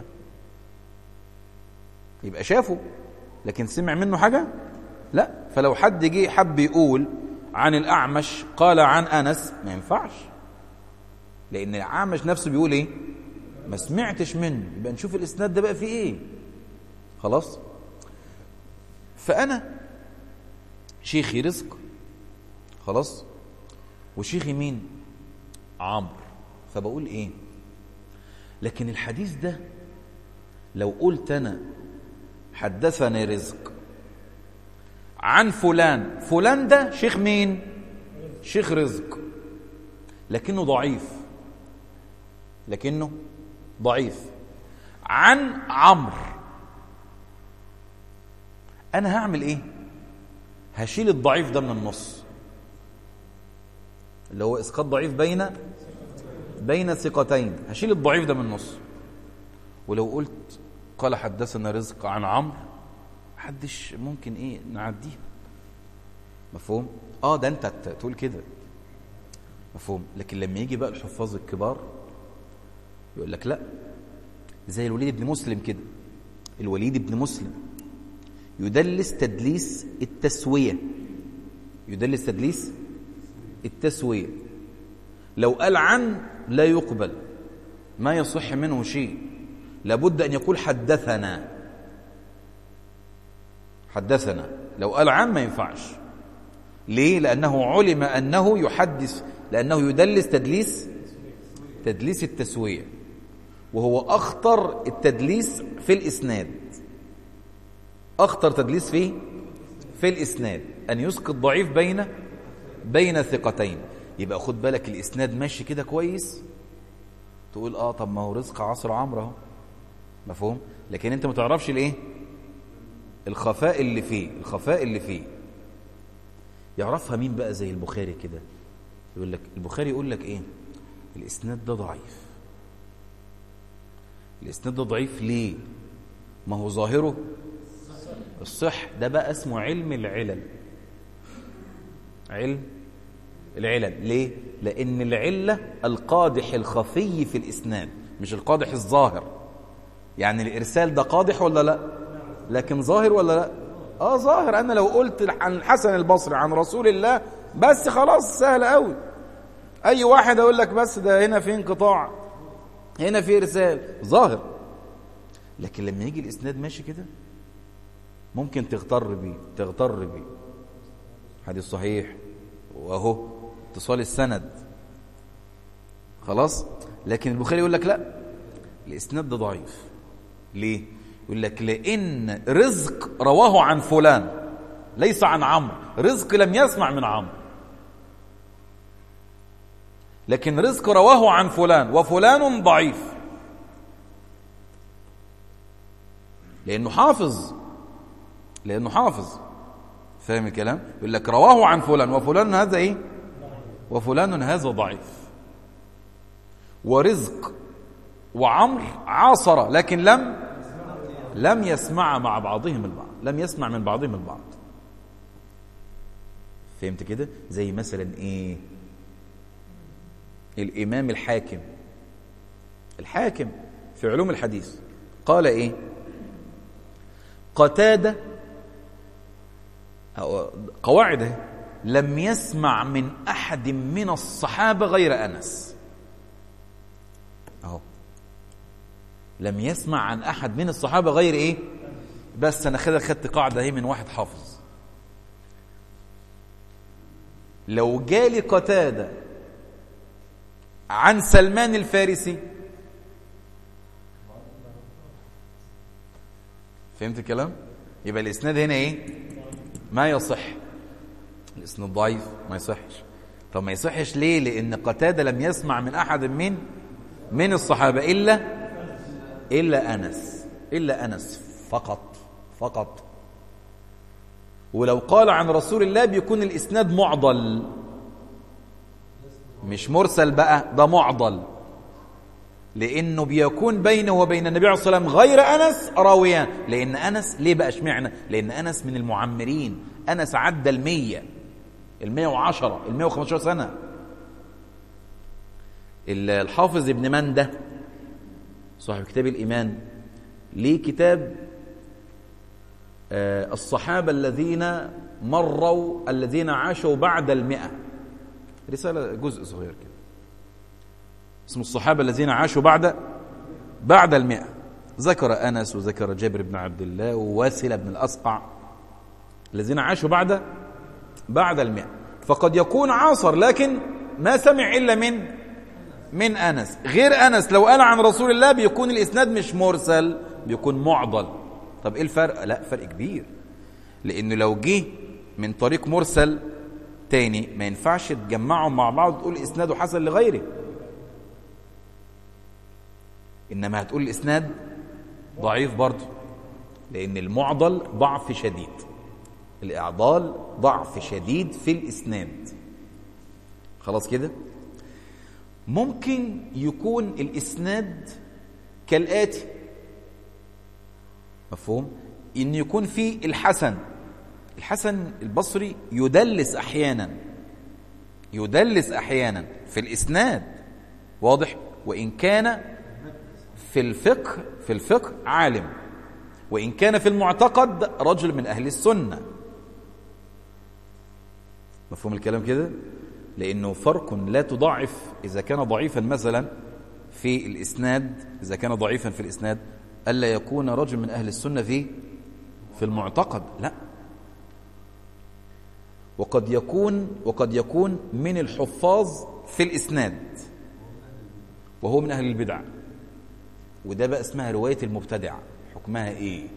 يبقى شافه لكن سمع منه حاجة لا فلو حد جه حب يقول عن الأعمش قال عن أنس ما ينفعش لأن الأعمش نفسه بيقول إيه ما سمعتش منه يبقى نشوف الإسناد ده بقى فيه إيه خلاص فأنا شيخي رزق خلاص وشيخي مين عمرو فبقول ايه لكن الحديث ده لو قلت انا حدثني رزق عن فلان فلان ده شيخ مين شيخ رزق لكنه ضعيف لكنه ضعيف عن عمرو انا هعمل ايه هشيل الضعيف ده من النص اللي هو اسقاط ضعيف بين بين ثقتين هشيل الضعيف ده من النص ولو قلت قال حدثنا رزق عن عمرو محدش ممكن ايه نعديها مفهوم اه ده انت تقول كده مفهوم لكن لما يجي بقى الحفاظ الكبار يقول لك لا زي الوليد بن مسلم كده الوليد بن مسلم يدلس تدليس التسوية يدلس تدليس التسوية لو قال عن لا يقبل ما يصح منه شيء لابد أن يقول حدثنا حدثنا لو قال عن ما ينفعش ليه؟ لأنه علم أنه يحدث لأنه يدلس تدليس تدليس التسوية وهو أخطر التدليس في الإسناد أخطر تدليس فيه في الإسناد أن يسقط ضعيف بين بين ثقتين يبقى خد بالك الإسناد ماشي كده كويس تقول آه طب ما هو رزق عصر عمرو اهو مفهوم لكن أنت ما تعرفش الإيه الخفاء اللي فيه الخفاء اللي فيه يعرفها مين بقى زي البخاري كده يقول لك البخاري يقول لك إيه الإسناد ده ضعيف الإسناد ده ضعيف ليه ما هو ظاهره الصح ده بقى اسمه علم العلل علم العلل ليه لان العله القادح الخفي في الاسناد مش القادح الظاهر يعني الارسال ده قادح ولا لا لكن ظاهر ولا لا اه ظاهر انا لو قلت عن الحسن البصري عن رسول الله بس خلاص سهل قوي اي واحد اقول لك بس ده هنا في انقطاع هنا في ارسال ظاهر لكن لما يجي الاسناد ماشي كده ممكن تغتر بيه تغتر بيه حديث صحيح واهو اتصال السند خلاص لكن البخاري يقول لك لا الاسناد ده ضعيف ليه يقول لك لان رزق رواه عن فلان ليس عن عمرو رزق لم يسمع من عمرو لكن رزق رواه عن فلان وفلان ضعيف لانه حافظ لانه حافظ فاهم الكلام يقول لك رواه عن فلان وفلان هذا ايه وفلان هذا ضعيف ورزق وعمر عاصر لكن لم لم يسمع مع بعضهم البعض لم يسمع من بعضهم البعض فهمت كده زي مثلا ايه الامام الحاكم الحاكم في علوم الحديث قال ايه قتاده قواعده لم يسمع من احد من الصحابه غير انس اهو لم يسمع عن احد من الصحابه غير ايه بس انا خدت خدت قاعده اهي من واحد حافظ لو جالي قتاده عن سلمان الفارسي فهمت الكلام يبقى الاسناد هنا ايه ما يصح الاسناد ضعيف ما يصحش طب ما يصحش ليه لان قتاده لم يسمع من احد من من الصحابه الا الا انس الا انس فقط فقط ولو قال عن رسول الله بيكون الاسناد معضل مش مرسل بقى ده معضل لانه بيكون بينه وبين النبي عليه الصلاه والسلام غير انس راويان لان انس ليه بقى اشمعنى لان انس من المعمرين انس عدى المية المية وعشرة المية وخمسة سنة الحافظ ابن مندة صاحب كتاب الإيمان ليه كتاب آه الصحابة الذين مروا الذين عاشوا بعد المئة رسالة جزء صغير كده اسم الصحابة الذين عاشوا بعد بعد المئة ذكر أنس وذكر جابر بن عبد الله وواسلة بن الأصقع الذين عاشوا بعد بعد المئة فقد يكون عاصر لكن ما سمع إلا من من أنس غير أنس لو قال عن رسول الله بيكون الإسناد مش مرسل بيكون معضل طب إيه الفرق؟ لا فرق كبير لأنه لو جه من طريق مرسل تاني ما ينفعش تجمعهم مع بعض وتقول إسناده حسن لغيره إنما هتقول الإسناد ضعيف برضه لأن المعضل ضعف شديد الإعضال ضعف شديد في الإسناد خلاص كده ممكن يكون الإسناد كالآتي مفهوم إن يكون في الحسن الحسن البصري يدلس أحيانا يدلس أحيانا في الإسناد واضح وإن كان في الفقه في الفقه عالم وإن كان في المعتقد رجل من أهل السنة مفهوم الكلام كده لأنه فرق لا تضاعف إذا كان ضعيفا مثلا في الإسناد إذا كان ضعيفا في الإسناد ألا يكون رجل من أهل السنة في في المعتقد لا وقد يكون وقد يكون من الحفاظ في الإسناد وهو من أهل البدع وده بقى اسمها رواية المبتدع حكمها إيه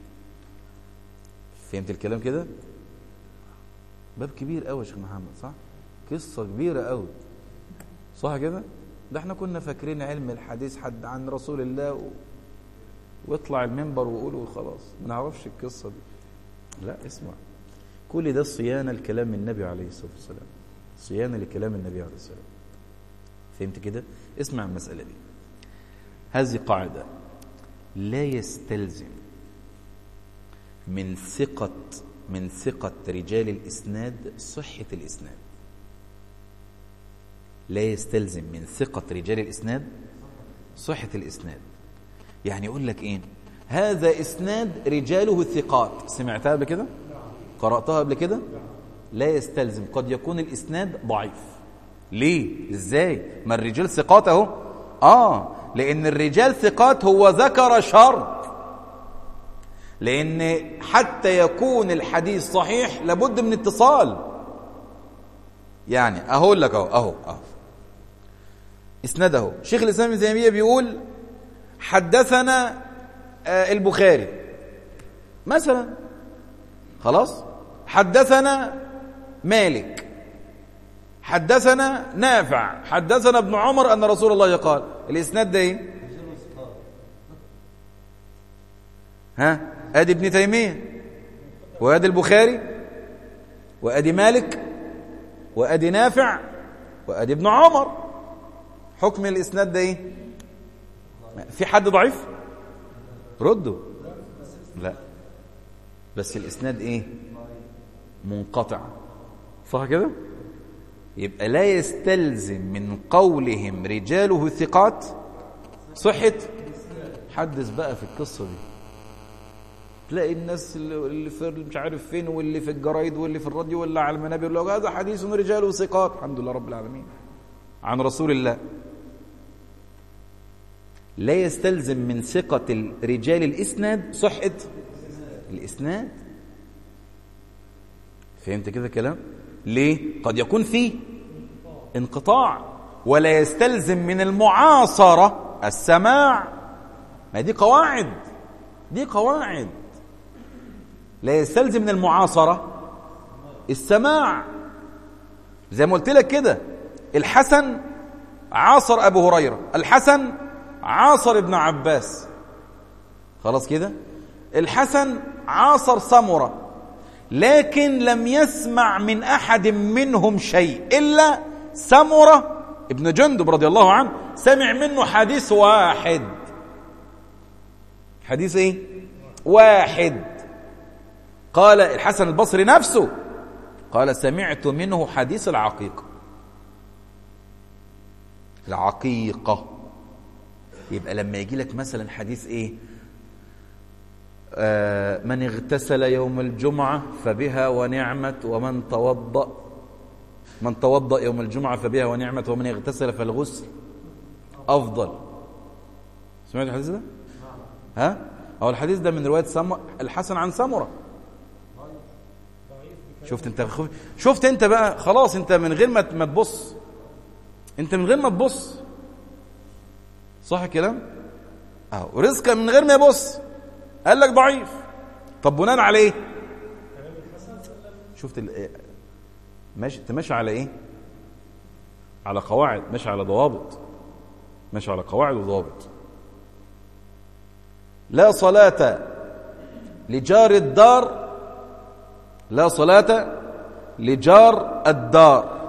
فهمت الكلام كده باب كبير قوي يا شيخ محمد صح قصة كبيرة قوي صح كده ده احنا كنا فاكرين علم الحديث حد عن رسول الله و... ويطلع المنبر ويقول وخلاص ما نعرفش القصة دي لا اسمع كل ده صيانة لكلام النبي عليه الصلاة والسلام صيانة لكلام النبي عليه الصلاة والسلام فهمت كده اسمع المسألة دي هذه قاعدة لا يستلزم من ثقة من ثقة رجال الإسناد صحة الإسناد لا يستلزم من ثقة رجال الإسناد صحة الإسناد يعني يقول لك إيه هذا إسناد رجاله الثقات سمعتها قبل كده قرأتها قبل كده لا يستلزم قد يكون الإسناد ضعيف ليه إزاي ما الرجال ثقات أهو آه لأن الرجال ثقات هو ذكر شرط لأن حتى يكون الحديث صحيح لابد من اتصال يعني أقول لك أهو أهو أهو اسنده شيخ الإسلام ابن تيمية بيقول حدثنا آه البخاري مثلا خلاص حدثنا مالك حدثنا نافع حدثنا ابن عمر أن رسول الله قال الإسناد ده ايه ها ادي ابن تيمية وادي البخاري وادي مالك وادي نافع وادي ابن عمر حكم الاسناد ده ايه في حد ضعيف ردوا لا بس الاسناد ايه منقطع صح كده يبقى لا يستلزم من قولهم رجاله ثقات صحة حدث بقى في القصة دي تلاقي الناس اللي في مش عارف فين واللي في الجرايد واللي في الراديو واللي على المنابر يقول هذا حديث رجاله ثقات الحمد لله رب العالمين عن رسول الله لا يستلزم من ثقة رجال الإسناد صحة الإسناد فهمت كده كلام ليه قد يكون فيه انقطاع ولا يستلزم من المعاصرة السماع ما دي قواعد دي قواعد لا يستلزم من المعاصرة السماع زي ما قلت لك كده الحسن عاصر أبو هريرة الحسن عاصر ابن عباس خلاص كده الحسن عاصر سمرة لكن لم يسمع من أحد منهم شيء إلا سمرة ابن جندب رضي الله عنه سمع منه حديث واحد حديث ايه واحد قال الحسن البصري نفسه قال سمعت منه حديث العقيقة العقيقة يبقى لما يجي لك مثلا حديث ايه آه من اغتسل يوم الجمعة فبها ونعمت ومن توضأ من توضأ يوم الجمعة فبها ونعمت ومن اغتسل فالغسل أفضل سمعت الحديث ده؟ ها؟ أو الحديث ده من رواية سم... الحسن عن سمرة شفت انت خف... شفت انت بقى خلاص انت من غير ما ما تبص انت من غير ما تبص صح الكلام اهو رزقا من غير ما يبص قال لك ضعيف طب بناء على ايه شفت ال... ماشي انت ماشي على ايه على قواعد ماشي على ضوابط ماشي على قواعد وضوابط لا صلاة لجار الدار لا صلاة لجار الدار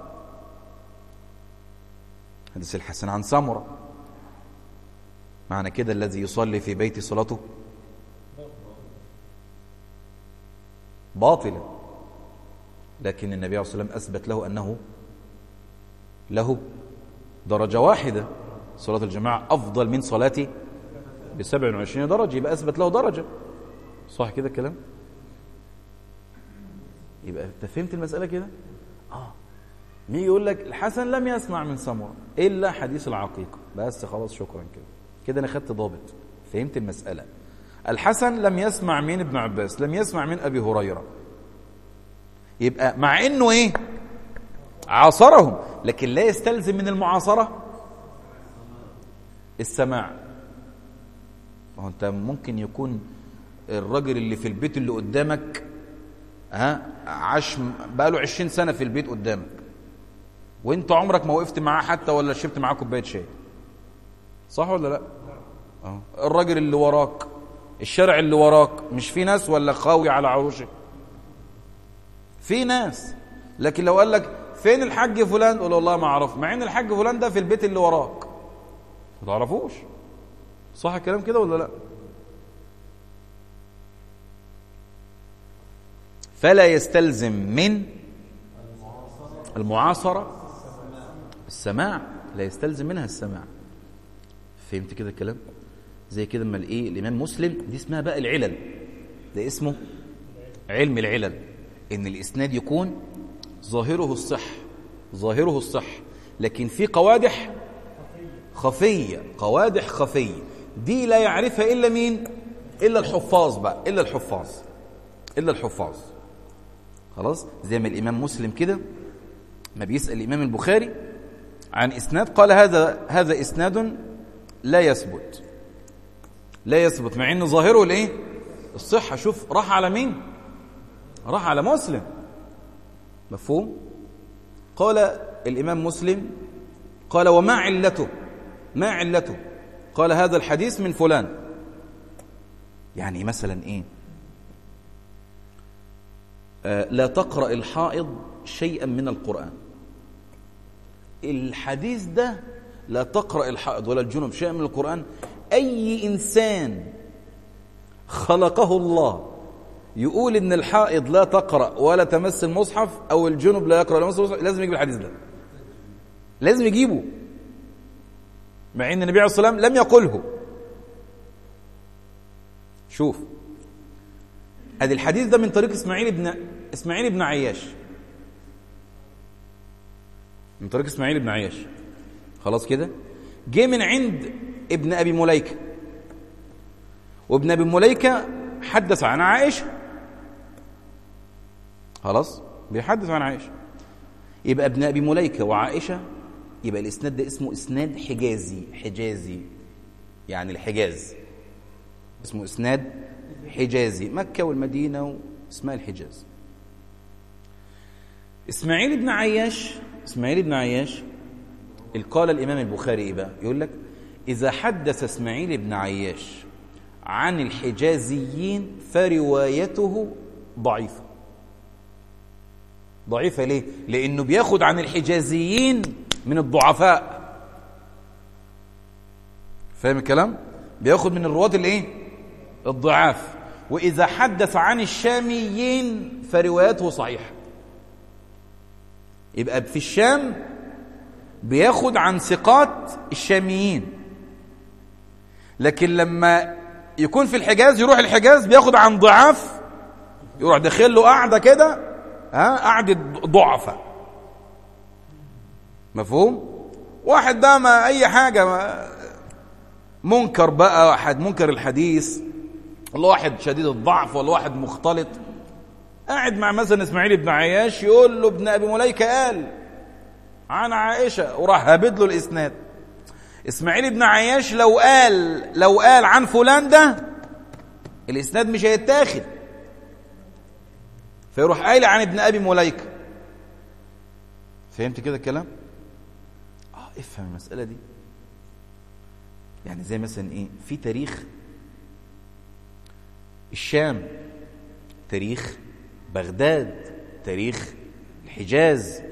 حديث الحسن عن سمرة معنى كده الذي يصلي في بيت صلاته باطلة لكن النبي عليه الصلاة والسلام أثبت له أنه له درجة واحدة صلاة الجماعة أفضل من صلاتي ب 27 درجة يبقى أثبت له درجة صح كده الكلام يبقى أنت فهمت المسألة كده آه مين يقول لك الحسن لم يسمع من سمرة إلا حديث العقيقة بس خلاص شكرا كده كده أنا خدت ضابط فهمت المسألة الحسن لم يسمع من ابن عباس لم يسمع من أبي هريرة يبقى مع انه ايه عاصرهم لكن لا يستلزم من المعاصرة السماع ما هو انت ممكن يكون الراجل اللي في البيت اللي قدامك ها عاش بقاله 20 سنة في البيت قدامك وانت عمرك ما وقفت معاه حتى ولا شربت معاه كوبايه شاي صح ولا لا اه الراجل اللي وراك الشارع اللي وراك مش في ناس ولا خاوي على عروشه في ناس لكن لو قال لك فين الحاج فلان قول والله ما اعرف مع ان الحاج فلان ده في البيت اللي وراك ما تعرفوش صح الكلام كده ولا لا فلا يستلزم من المعاصرة السماع لا يستلزم منها السماع فهمت كده الكلام زي كده اما الايه الامام مسلم دي اسمها بقى العلل ده اسمه علم العلل ان الاسناد يكون ظاهره الصح ظاهره الصح لكن في قوادح خفيه قوادح خفيه دي لا يعرفها الا مين الا الحفاظ بقى الا الحفاظ الا الحفاظ خلاص زي ما الامام مسلم كده ما بيسال الامام البخاري عن اسناد قال هذا هذا اسناد لا يثبت لا يثبت مع ان ظاهره الايه الصحه شوف راح على مين راح على مسلم مفهوم قال الامام مسلم قال وما علته ما علته قال هذا الحديث من فلان يعني مثلا ايه آه لا تقرا الحائض شيئا من القران الحديث ده لا تقرا الحائض ولا الجنب شيئا من القران اي انسان خلقه الله يقول ان الحائض لا تقرا ولا تمس المصحف او الجنب لا يقرا ولا يمس المصحف لازم يجيب الحديث ده لازم يجيبه مع ان النبي عليه الصلاه والسلام لم يقله شوف ادي الحديث ده من طريق اسماعيل بن اسماعيل بن عياش من طريق اسماعيل بن عياش خلاص كده جه من عند ابن ابي مليكه وابن ابي مليكه حدث عن عائشه خلاص بيحدث عن عائشه يبقى ابن ابي مليكه وعائشه يبقى الاسناد ده اسمه اسناد حجازي حجازي يعني الحجاز اسمه اسناد حجازي مكه والمدينه واسمها الحجاز اسماعيل بن عياش اسماعيل بن عياش قال الامام البخاري ايه بقى يقول لك اذا حدث اسماعيل بن عياش عن الحجازيين فروايته ضعيفه ضعيفه ليه لانه بياخد عن الحجازيين من الضعفاء فاهم الكلام بياخد من الرواة الايه الضعاف واذا حدث عن الشاميين فروايته صحيحه يبقى في الشام بياخد عن ثقات الشاميين لكن لما يكون في الحجاز يروح الحجاز بياخد عن ضعاف يروح داخل له قاعده كده ها قعده ضعفاء مفهوم واحد ده ما اي حاجه ما منكر بقى واحد منكر الحديث ولا واحد شديد الضعف ولا واحد مختلط قاعد مع مثلا اسماعيل بن عياش يقول له ابن ابي مليكه قال عن عائشه وراح هابد له الاسناد اسماعيل بن عياش لو قال لو قال عن فلان ده الاسناد مش هيتاخد فيروح قايل عن ابن ابي مليكه فهمت كده الكلام اه افهم المساله دي يعني زي مثلا ايه في تاريخ الشام تاريخ بغداد تاريخ الحجاز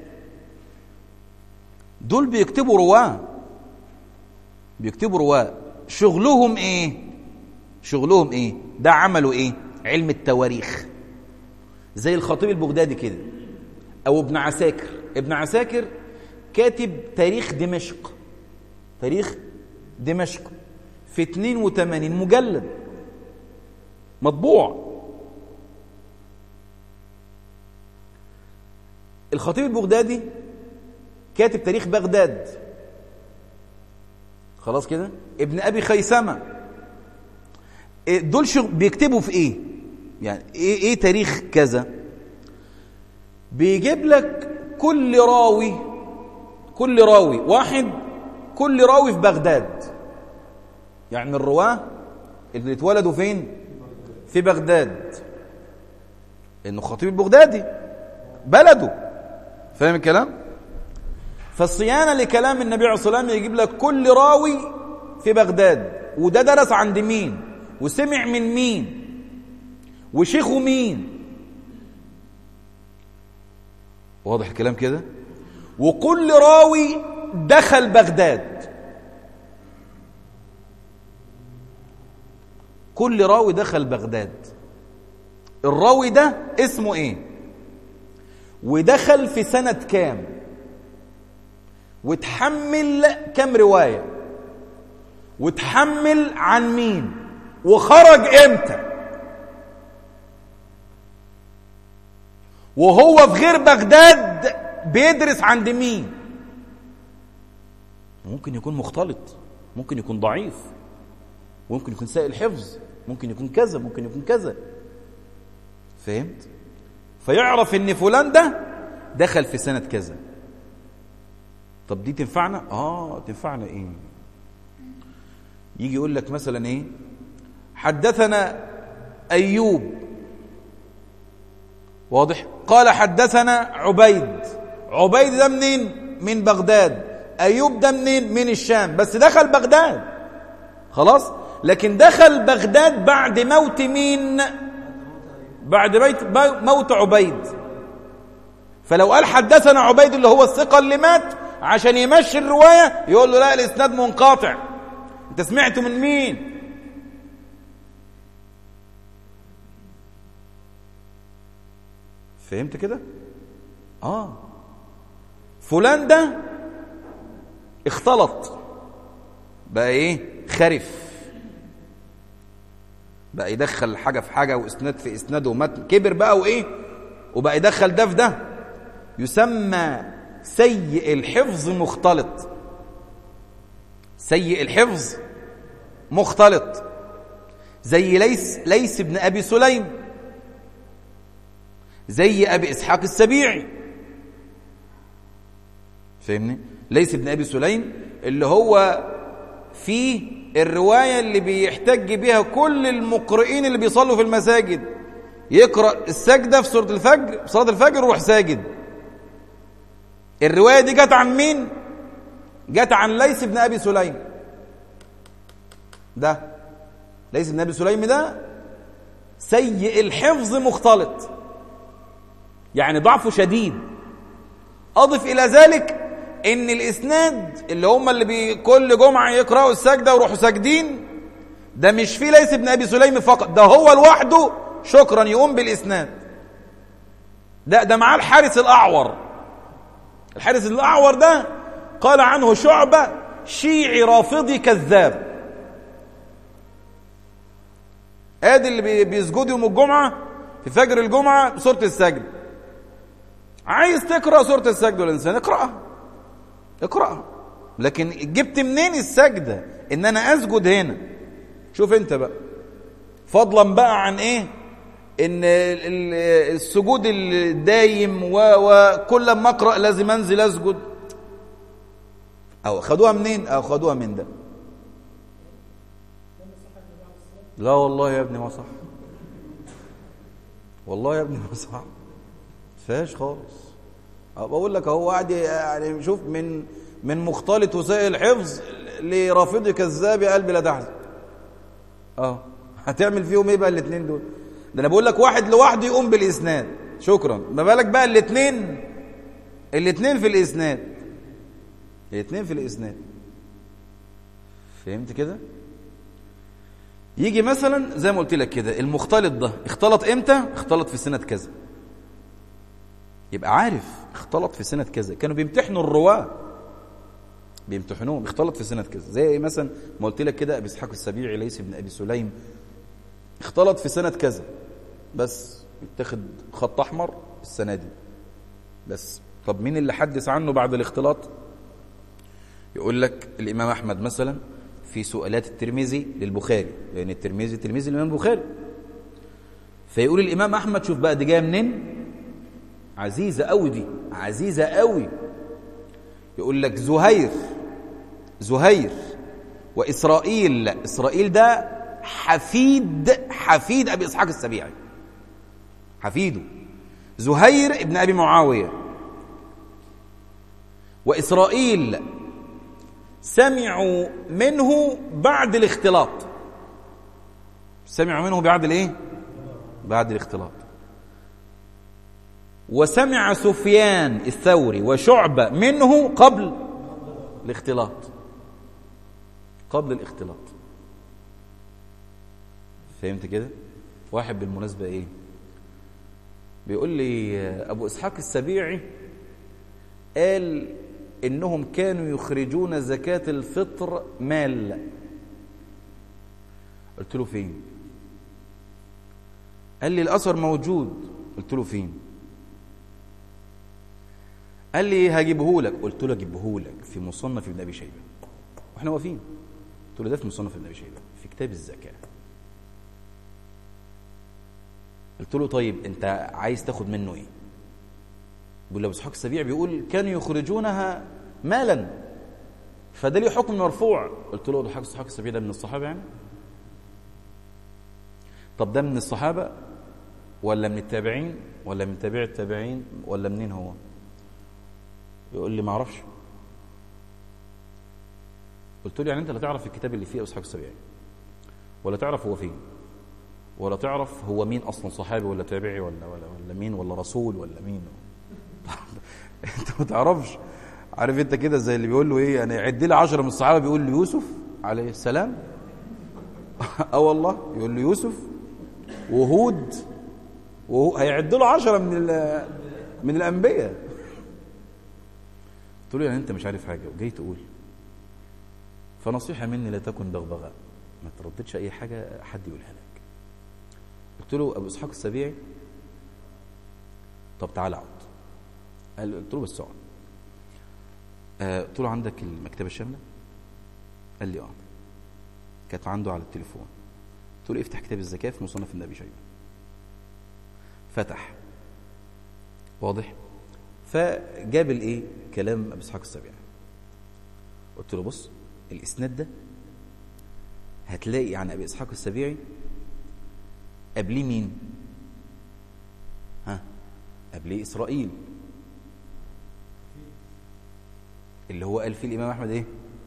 دول بيكتبوا رواه بيكتبوا رواه شغلهم ايه شغلهم ايه ده عملوا ايه علم التواريخ زي الخطيب البغدادي كده او ابن عساكر ابن عساكر كاتب تاريخ دمشق تاريخ دمشق في 82 مجلد مطبوع الخطيب البغدادي كاتب تاريخ بغداد خلاص كده ابن ابي خيثمه دول شغ... بيكتبوا في ايه يعني ايه ايه تاريخ كذا بيجيب لك كل راوي كل راوي واحد كل راوي في بغداد يعني الرواه اللي اتولدوا فين في بغداد انه خطيب البغدادي بلده فاهم الكلام فالصيانة لكلام النبي عليه الصلاة والسلام يجيب لك كل راوي في بغداد وده درس عند مين وسمع من مين وشيخه مين واضح الكلام كده وكل راوي دخل بغداد كل راوي دخل بغداد الراوي ده اسمه ايه ودخل في سنة كام وتحمل كام رواية وتحمل عن مين وخرج امتى وهو في غير بغداد بيدرس عند مين ممكن يكون مختلط ممكن يكون ضعيف ممكن يكون سائل حفظ ممكن يكون كذا ممكن يكون كذا فهمت فيعرف ان فلان ده دخل في سنة كذا طب دي تنفعنا اه تنفعنا ايه يجي يقول لك مثلا ايه حدثنا ايوب واضح قال حدثنا عبيد عبيد ده منين من بغداد ايوب ده منين من الشام بس دخل بغداد خلاص لكن دخل بغداد بعد موت مين بعد بيت موت عبيد فلو قال حدثنا عبيد اللي هو الثقة اللي مات عشان يمشي الرواية يقول له لا الإسناد منقطع انت سمعته من مين فهمت كده اه فلان ده اختلط بقى ايه خرف بقى يدخل حاجة في حاجة واسناد في اسناد ومتن كبر بقى وايه وبقى يدخل ده في ده يسمى سيء الحفظ مختلط سيء الحفظ مختلط زي ليس ليس ابن ابي سليم زي ابي اسحاق السبيعي فاهمني ليس ابن ابي سليم اللي هو فيه الروايه اللي بيحتج بها كل المقرئين اللي بيصلوا في المساجد يقرا السجده في سوره الفجر في صلاه الفجر ويروح ساجد الروايه دي جت عن مين جت عن ليس بن ابي سليم ده ليس بن ابي سليم ده سيء الحفظ مختلط يعني ضعفه شديد اضف الى ذلك ان الاسناد اللي هم اللي بي كل جمعه يقراوا السجده ويروحوا ساجدين ده مش فيه ليس بن ابي سليم فقط ده هو لوحده شكرا يقوم بالاسناد ده ده معاه الحارس الاعور الحارس الاعور ده قال عنه شعبه شيعي رافضي كذاب ادي اللي بيسجد يوم الجمعه في فجر الجمعه سوره السجد عايز تقرا سوره السجد والانسان اقراها اقراها لكن جبت منين السجده ان انا اسجد هنا شوف انت بقى فضلا بقى عن ايه ان السجود الدايم وكل ما اقرا لازم انزل اسجد او خدوها منين او خدوها من ده لا والله يا ابني ما صح والله يا ابني ما صح فيهاش خالص بقول لك اهو قاعد يعني شوف من من مختلط وسائل حفظ لرافضي كذاب يا قلبي لا تحزن اه هتعمل فيهم ايه بقى الاثنين دول ده انا بقول لك واحد لوحده يقوم بالاسناد شكرا ما بالك بقى الاثنين الاثنين في الاسناد الاثنين في الاسناد فهمت كده يجي مثلا زي ما قلت لك كده المختلط ده اختلط امتى اختلط في سنه كذا يبقى عارف اختلط في سنه كذا كانوا بيمتحنوا الرواه بيمتحنوهم اختلط في سنه كذا زي مثلا ما قلت لك كده ابي اسحاق السبيعي ليس بن ابي سليم اختلط في سنه كذا بس يتخذ خط احمر السنه دي بس طب مين اللي حدث عنه بعد الاختلاط يقول لك الامام احمد مثلا في سؤالات الترمذي للبخاري لان الترمذي تلميذ الامام البخاري فيقول الامام احمد شوف بقى دي جايه منين عزيزه قوي دي عزيزه قوي يقول لك زهير زهير واسرائيل اسرائيل ده حفيد حفيد ابي اسحاق السبيعي حفيده زهير ابن ابي معاويه واسرائيل سمعوا منه بعد الاختلاط سمعوا منه بعد الايه بعد الاختلاط وسمع سفيان الثوري وشعبة منه قبل الاختلاط قبل الاختلاط فهمت كده واحد بالمناسبة ايه بيقول لي ابو اسحاق السبيعي قال انهم كانوا يخرجون زكاه الفطر مال قلت له فين قال لي الاثر موجود قلت له فين قال لي هجيبه لك قلت له اجيبه لك في مصنف ابن ابي شيبه واحنا واقفين قلت له ده في مصنف ابن ابي شيبه في كتاب الزكاه قلت له طيب انت عايز تاخد منه ايه بيقول لي ابو اسحاق السبيع بيقول كانوا يخرجونها مالا فده ليه حكم مرفوع قلت له ابو اسحاق السبيع ده من الصحابه يعني طب ده من الصحابه ولا من التابعين ولا من تابع التابعين ولا منين هو يقول لي ما اعرفش قلت له يعني انت لا تعرف الكتاب اللي فيه ابو اسحاق السبيعي ولا تعرف هو فين ولا تعرف هو مين اصلا صحابي ولا تابعي ولا ولا ولا مين ولا رسول ولا مين انت ما تعرفش عارف انت كده زي اللي بيقول له ايه يعني عد لي 10 من الصحابه بيقول له يوسف عليه السلام اه والله يقول له يوسف وهود وهو هيعد له 10 من من الانبياء قلت له يعني انت مش عارف حاجه وجاي تقول فنصيحه مني لا تكن بغبغاء ما ترددش اي حاجه حد يقولها لك قلت له ابو اسحاق السبيعي طب تعالى اقعد قال قلت له بس اقعد آه، قلت له عندك المكتبه الشامله قال لي اه كانت عنده على التليفون قلت له افتح كتاب الزكاه في مصنف النبي شيبه فتح واضح فجاب الايه كلام ابو اسحاق السبيعي قلت له بص الاسناد ده هتلاقي عن ابي اسحاق السبيعي قبليه مين ها قبليه اسرائيل اللي هو قال فيه الامام احمد ايه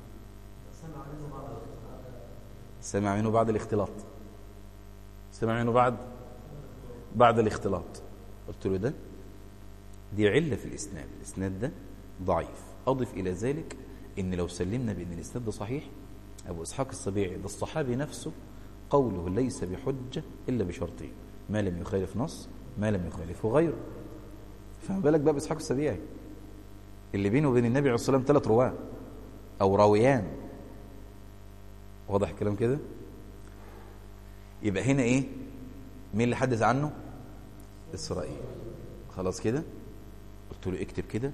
سمع منه بعد الاختلاط سمع منه بعد بعد الاختلاط قلت له ده دي علة في الإسناد الإسناد ده ضعيف أضف إلى ذلك إن لو سلمنا بأن الإسناد ده صحيح أبو إسحاق السبيعي ده الصحابي نفسه قوله ليس بحجة إلا بشرطين ما لم يخالف نص ما لم يخالفه غيره فما بالك بقى بإسحاق السبيعي اللي بينه وبين النبي عليه الصلاة والسلام ثلاث رواه أو راويان واضح الكلام كده يبقى هنا إيه مين اللي حدث عنه إسرائيل خلاص كده قلت له اكتب كده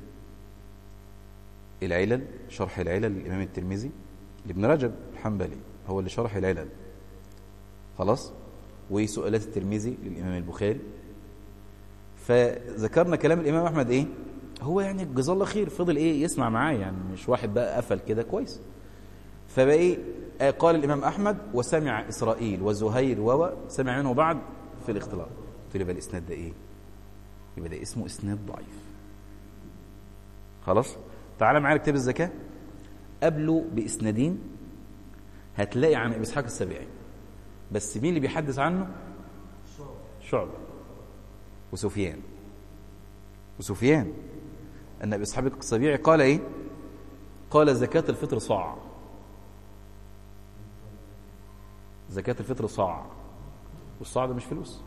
العلل شرح العلل للإمام الترمذي لابن رجب الحنبلي هو اللي شرح العلل خلاص وسؤالات الترمذي للإمام البخاري فذكرنا كلام الإمام أحمد إيه هو يعني جزاه الله خير فضل إيه يسمع معايا يعني مش واحد بقى قفل كده كويس فبقى إيه آه قال الإمام أحمد وسمع إسرائيل وزهير و سمع منه بعد في الاختلاط قلت له يبقى الإسناد ده إيه يبقى ده اسمه إسناد ضعيف خلاص تعالى معايا كتاب الزكاة قبله بإسنادين هتلاقي عن ابي اسحاق السبيعي بس مين اللي بيحدث عنه شعبة وسفيان وسفيان أن ابي اسحاق السبيعي قال إيه قال زكاة الفطر صاع زكاة الفطر صاع والصاع ده مش فلوس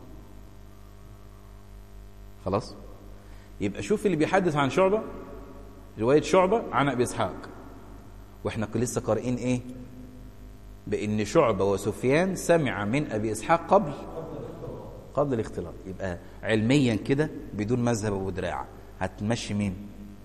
خلاص يبقى شوف اللي بيحدث عن شعبة رواية شعبة عن أبي إسحاق وإحنا لسه قارئين إيه بأن شعبة وسفيان سمع من أبي إسحاق قبل قبل الاختلاط يبقى علميا كده بدون مذهب ودراع هتمشي مين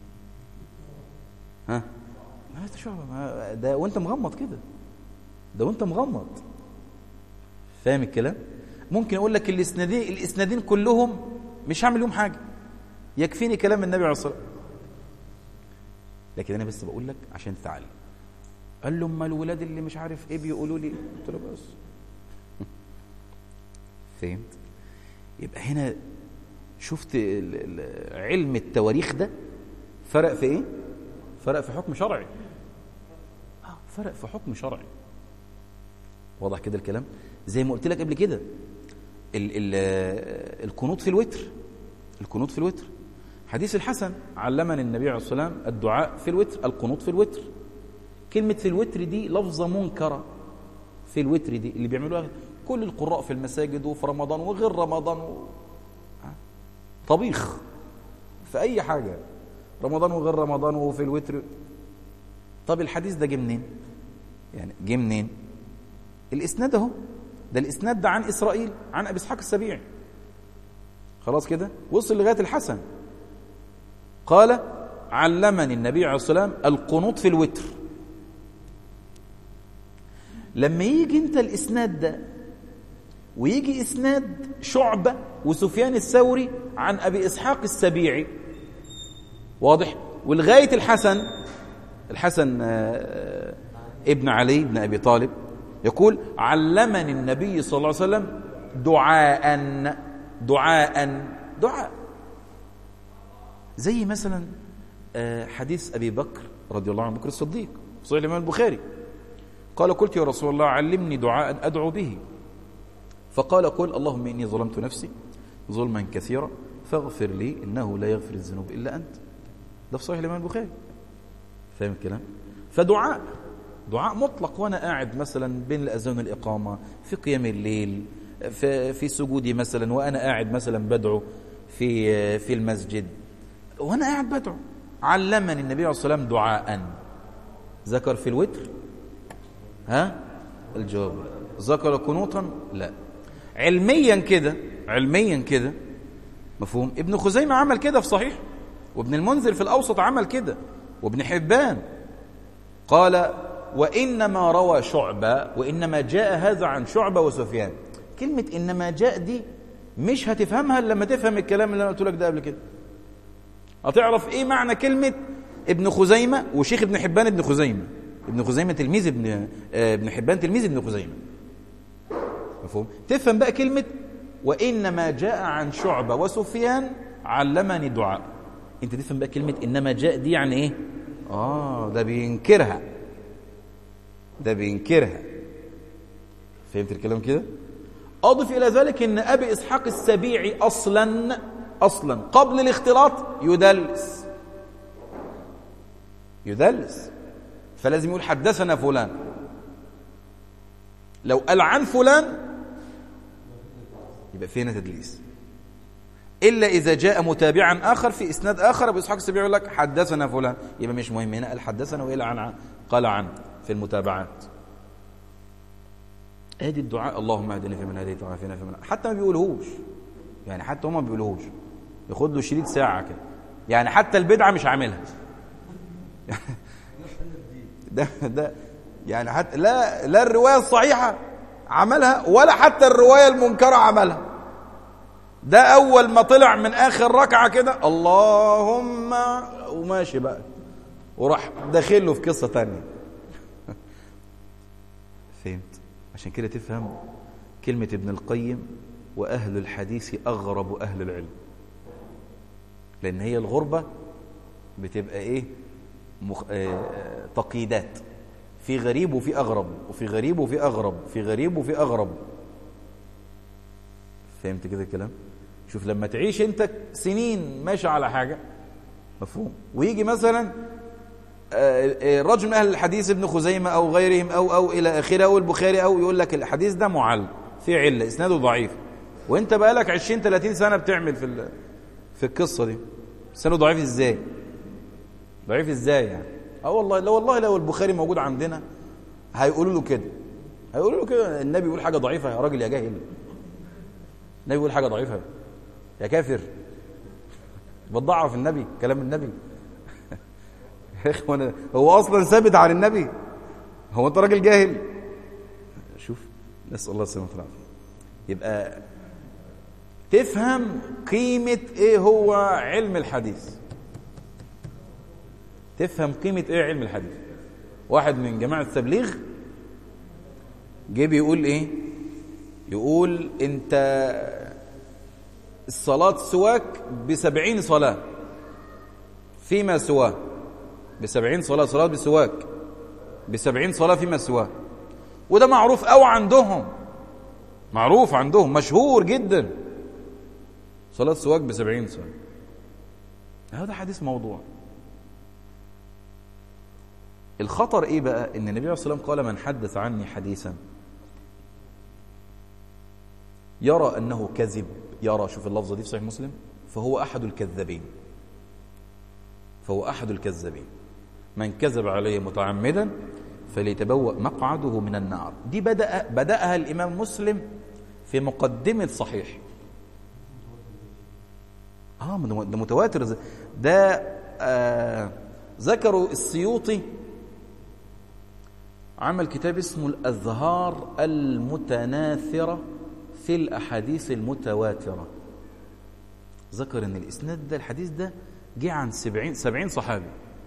ها ما انت شعبة ما ده وانت مغمض كده ده وانت مغمض فاهم الكلام ممكن اقول لك الاسنادين الاسنادين كلهم مش هعمل لهم حاجه يكفيني كلام النبي عليه الصلاه والسلام لكن انا بس بقول لك عشان تتعلم قال له اما الولاد اللي مش عارف ايه بيقولوا لي قلت له بس فهمت يبقى هنا شفت علم التواريخ ده فرق في ايه فرق في حكم شرعي آه فرق في حكم شرعي واضح كده الكلام زي ما قلت لك قبل كده ال ال القنوط في الوتر القنوط في الوتر حديث الحسن علمني النبي عليه الصلاه والسلام الدعاء في الوتر القنوط في الوتر كلمة في الوتر دي لفظة منكرة في الوتر دي اللي بيعملوها كل القراء في المساجد وفي رمضان وغير رمضان و... طبيخ في اي حاجه رمضان وغير رمضان وفي الوتر طب الحديث ده جه منين يعني جه منين الاسناد اهو ده الاسناد ده عن اسرائيل عن ابي اسحاق السبيعي خلاص كده وصل لغايه الحسن قال علمني النبي عليه الصلاه والسلام القنوط في الوتر لما يجي انت الاسناد ده ويجي اسناد شعبه وسفيان الثوري عن ابي اسحاق السبيعي واضح ولغايه الحسن الحسن آه، ابن علي بن ابي طالب يقول علمني النبي صلى الله عليه وسلم دعاء دعاء دعاء زي مثلا آه، حديث ابي بكر رضي الله عنه بكر الصديق في صحيح الامام البخاري قال قلت يا رسول الله علمني دعاء ادعو به فقال قل اللهم اني ظلمت نفسي ظلما كثيرا فاغفر لي انه لا يغفر الذنوب الا انت ده في صحيح الامام البخاري فاهم الكلام فدعاء دعاء مطلق وانا قاعد مثلا بين الاذان والاقامه في قيام الليل في في سجودي مثلا وانا قاعد مثلا بدعو في في المسجد وانا قاعد بدعو علمني النبي عليه الصلاه والسلام دعاء ذكر في الوتر ها الجواب ذكر قنوطا لا علميا كده علميا كده مفهوم ابن خزيمه عمل كده في صحيح وابن المنذر في الاوسط عمل كده وابن حبان قال وانما روى شعبه وانما جاء هذا عن شعبه وسفيان كلمه انما جاء دي مش هتفهمها الا لما تفهم الكلام اللي انا قلت لك ده قبل كده هتعرف ايه معنى كلمه ابن خزيمه وشيخ ابن حبان ابن خزيمه ابن خزيمه تلميذ ابن آه، ابن حبان تلميذ ابن خزيمه مفهوم تفهم بقى كلمه وانما جاء عن شعبه وسفيان علمني دعاء انت تفهم بقى كلمه انما جاء دي يعني ايه اه ده بينكرها ده بينكرها فهمت الكلام كده اضف الى ذلك ان ابي اسحاق السبيعي اصلا اصلا قبل الاختلاط يدلس يدلس فلازم يقول حدثنا فلان لو قال عن فلان يبقى فينا تدليس الا اذا جاء متابعا اخر في اسناد اخر ابو اسحاق السبيعي يقول لك حدثنا فلان يبقى مش مهم هنا قال حدثنا والا عن عن قال عن في المتابعات ادي الدعاء اللهم اهدنا فيمن هديت وعافنا فيمن حتى ما بيقولهوش يعني حتى هم ما بيقولهوش ياخد له شريط ساعه كده يعني حتى البدعه مش عاملها ده ده يعني حتى لا لا الروايه الصحيحه عملها ولا حتى الروايه المنكره عملها ده اول ما طلع من اخر ركعه كده اللهم وماشي بقى وراح داخل له في قصه تانية فهمت عشان كده تفهم كلمه ابن القيم واهل الحديث اغرب اهل العلم لان هي الغربه بتبقى ايه مخ... آه... تقييدات في غريب وفي اغرب وفي غريب وفي اغرب في غريب وفي اغرب فهمت كده الكلام شوف لما تعيش انت سنين ماشي على حاجه مفهوم ويجي مثلا رجل من اهل الحديث ابن خزيمه او غيرهم او او الى اخره او البخاري او يقول لك الحديث ده معل في عله اسناده ضعيف وانت بقالك 20 30 سنه بتعمل في في القصه دي اسناده ضعيف ازاي ضعيف ازاي يعني اه والله لو والله لو البخاري موجود عندنا هيقولوا له كده هيقولوا له كده النبي يقول حاجه ضعيفه يا راجل يا جاهل النبي يقول حاجه ضعيفه يا كافر بتضعف النبي كلام النبي يا اخوانا هو اصلا ثابت عن النبي هو انت راجل جاهل شوف نسال الله السلامه والعافيه يبقى تفهم قيمه ايه هو علم الحديث تفهم قيمه ايه علم الحديث واحد من جماعه التبليغ جه بيقول ايه يقول انت الصلاة سواك بسبعين صلاة فيما سواه بسبعين صلاة صلاة بسواك بسبعين صلاة فيما سواه وده معروف أو عندهم معروف عندهم مشهور جدا صلاة سواك بسبعين صلاة هذا حديث موضوع الخطر ايه بقى ان النبي عليه الصلاة والسلام قال من حدث عني حديثا يرى انه كذب يرى شوف اللفظه دي في صحيح مسلم فهو أحد الكذابين فهو أحد الكذابين من كذب عليه متعمدا فليتبوأ مقعده من النار دي بدأ بدأها الإمام مسلم في مقدمة صحيح اه ده متواتر ده آه ذكروا السيوطي عمل كتاب اسمه الأزهار المتناثرة في الأحاديث المتواترة ذكر ان الإسناد ده الحديث ده جه عن سبعين, سبعين صحابي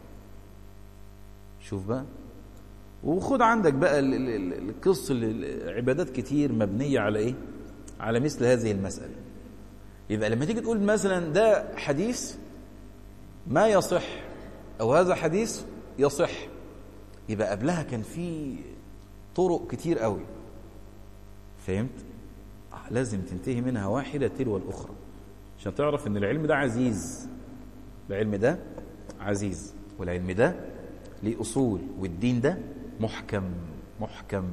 شوف بقى وخد عندك بقى القص عبادات كتير مبنية على ايه على مثل هذه المسألة يبقى لما تيجي تقول مثلا ده حديث ما يصح او هذا حديث يصح يبقى قبلها كان في طرق كتير قوي فهمت آه لازم تنتهي منها واحدة تلو الأخرى عشان تعرف ان العلم ده عزيز العلم ده عزيز والعلم ده ليه أصول والدين ده محكم محكم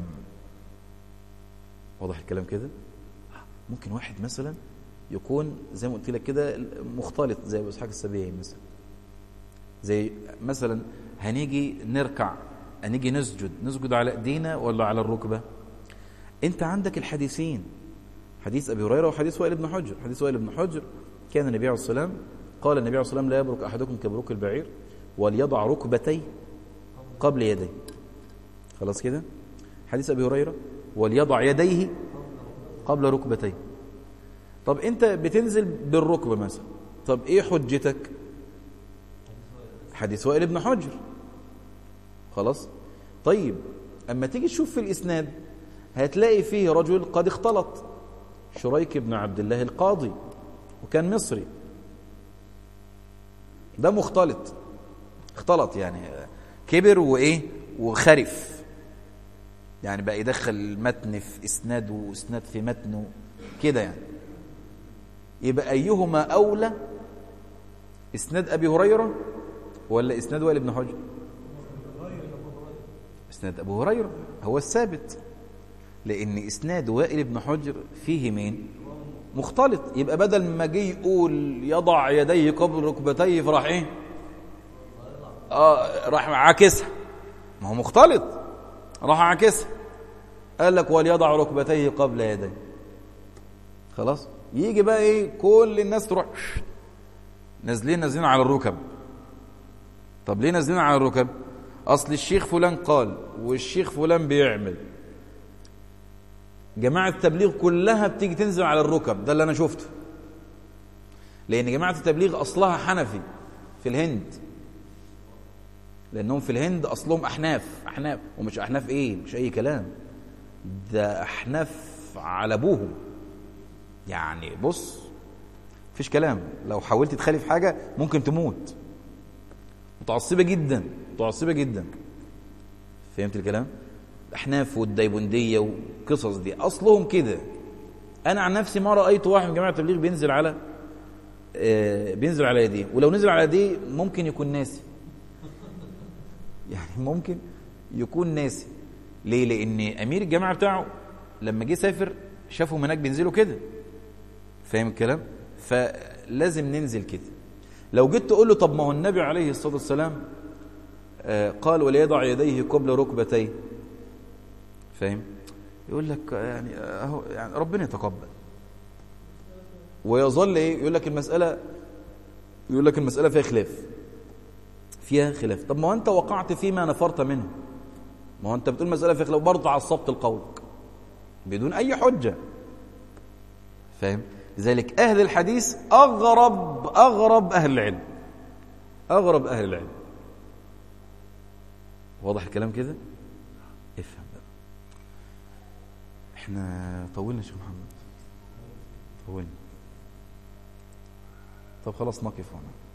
واضح الكلام كده ممكن واحد مثلا يكون زي ما قلت لك كده مختلط زي ابو اسحاق السبيعي مثلا زي مثلا هنيجي نركع هنيجي نسجد نسجد على ايدينا ولا على الركبه انت عندك الحديثين حديث ابي هريره وحديث وائل بن حجر حديث وائل بن حجر كان النبي عليه الصلاه والسلام قال النبي عليه الصلاه والسلام لا يبرك احدكم كبروك البعير وليضع ركبتيه قبل يديه خلاص كده حديث ابي هريره وليضع يديه قبل ركبتيه طب انت بتنزل بالركبه مثلا طب ايه حجتك حديث وائل بن حجر خلاص طيب اما تيجي تشوف في الاسناد هتلاقي فيه رجل قد اختلط شريك بن عبد الله القاضي وكان مصري ده مختلط اختلط يعني كبر وايه وخرف يعني بقى يدخل متن في اسناد واسناد في متن كده يعني يبقى ايهما اولى اسناد ابي هريره ولا اسناد وائل بن حجر اسناد ابو هريره هو الثابت لان اسناد وائل بن حجر فيه مين مختلط يبقى بدل ما جه يقول يضع يديه قبل ركبتيه فراح ايه اه راح عاكسها ما هو مختلط راح عاكسها قال لك وليضع ركبتيه قبل يديه خلاص يجي بقى ايه كل الناس تروح نازلين نازلين على الركب طب ليه نازلين على الركب اصل الشيخ فلان قال والشيخ فلان بيعمل جماعة التبليغ كلها بتيجي تنزل على الركب ده اللي انا شفته لان جماعة التبليغ اصلها حنفي في الهند لانهم في الهند اصلهم احناف احناف ومش احناف ايه مش اي كلام ده احناف على ابوهم يعني بص مفيش كلام لو حاولت تخالف حاجة ممكن تموت متعصبة جدا متعصبة جدا فهمت الكلام الأحناف والديبندية والقصص دي أصلهم كده أنا عن نفسي ما رأيت واحد من جماعة التبليغ بينزل على آه بينزل على يديه ولو نزل على يديه ممكن يكون ناسي يعني ممكن يكون ناسي ليه لأن أمير الجامعة بتاعه لما جه سافر شافهم هناك بينزلوا كده فاهم الكلام فلازم ننزل كده لو جيت تقول له طب ما هو النبي عليه الصلاة والسلام آه قال وليضع يديه قبل ركبتيه فاهم يقول لك يعني اهو يعني ربنا يتقبل ويظل ايه يقول لك المسألة يقول لك المسألة فيها خلاف فيها خلاف طب ما هو انت وقعت فيما نفرت منه ما هو انت بتقول مسألة فيها خلاف برضه عصبت القول بدون اي حجة فاهم لذلك أهل الحديث أغرب أغرب أهل العلم أغرب أهل العلم واضح الكلام كده افهم بقى احنا طولنا يا شيخ محمد طولنا طب خلاص نقف هنا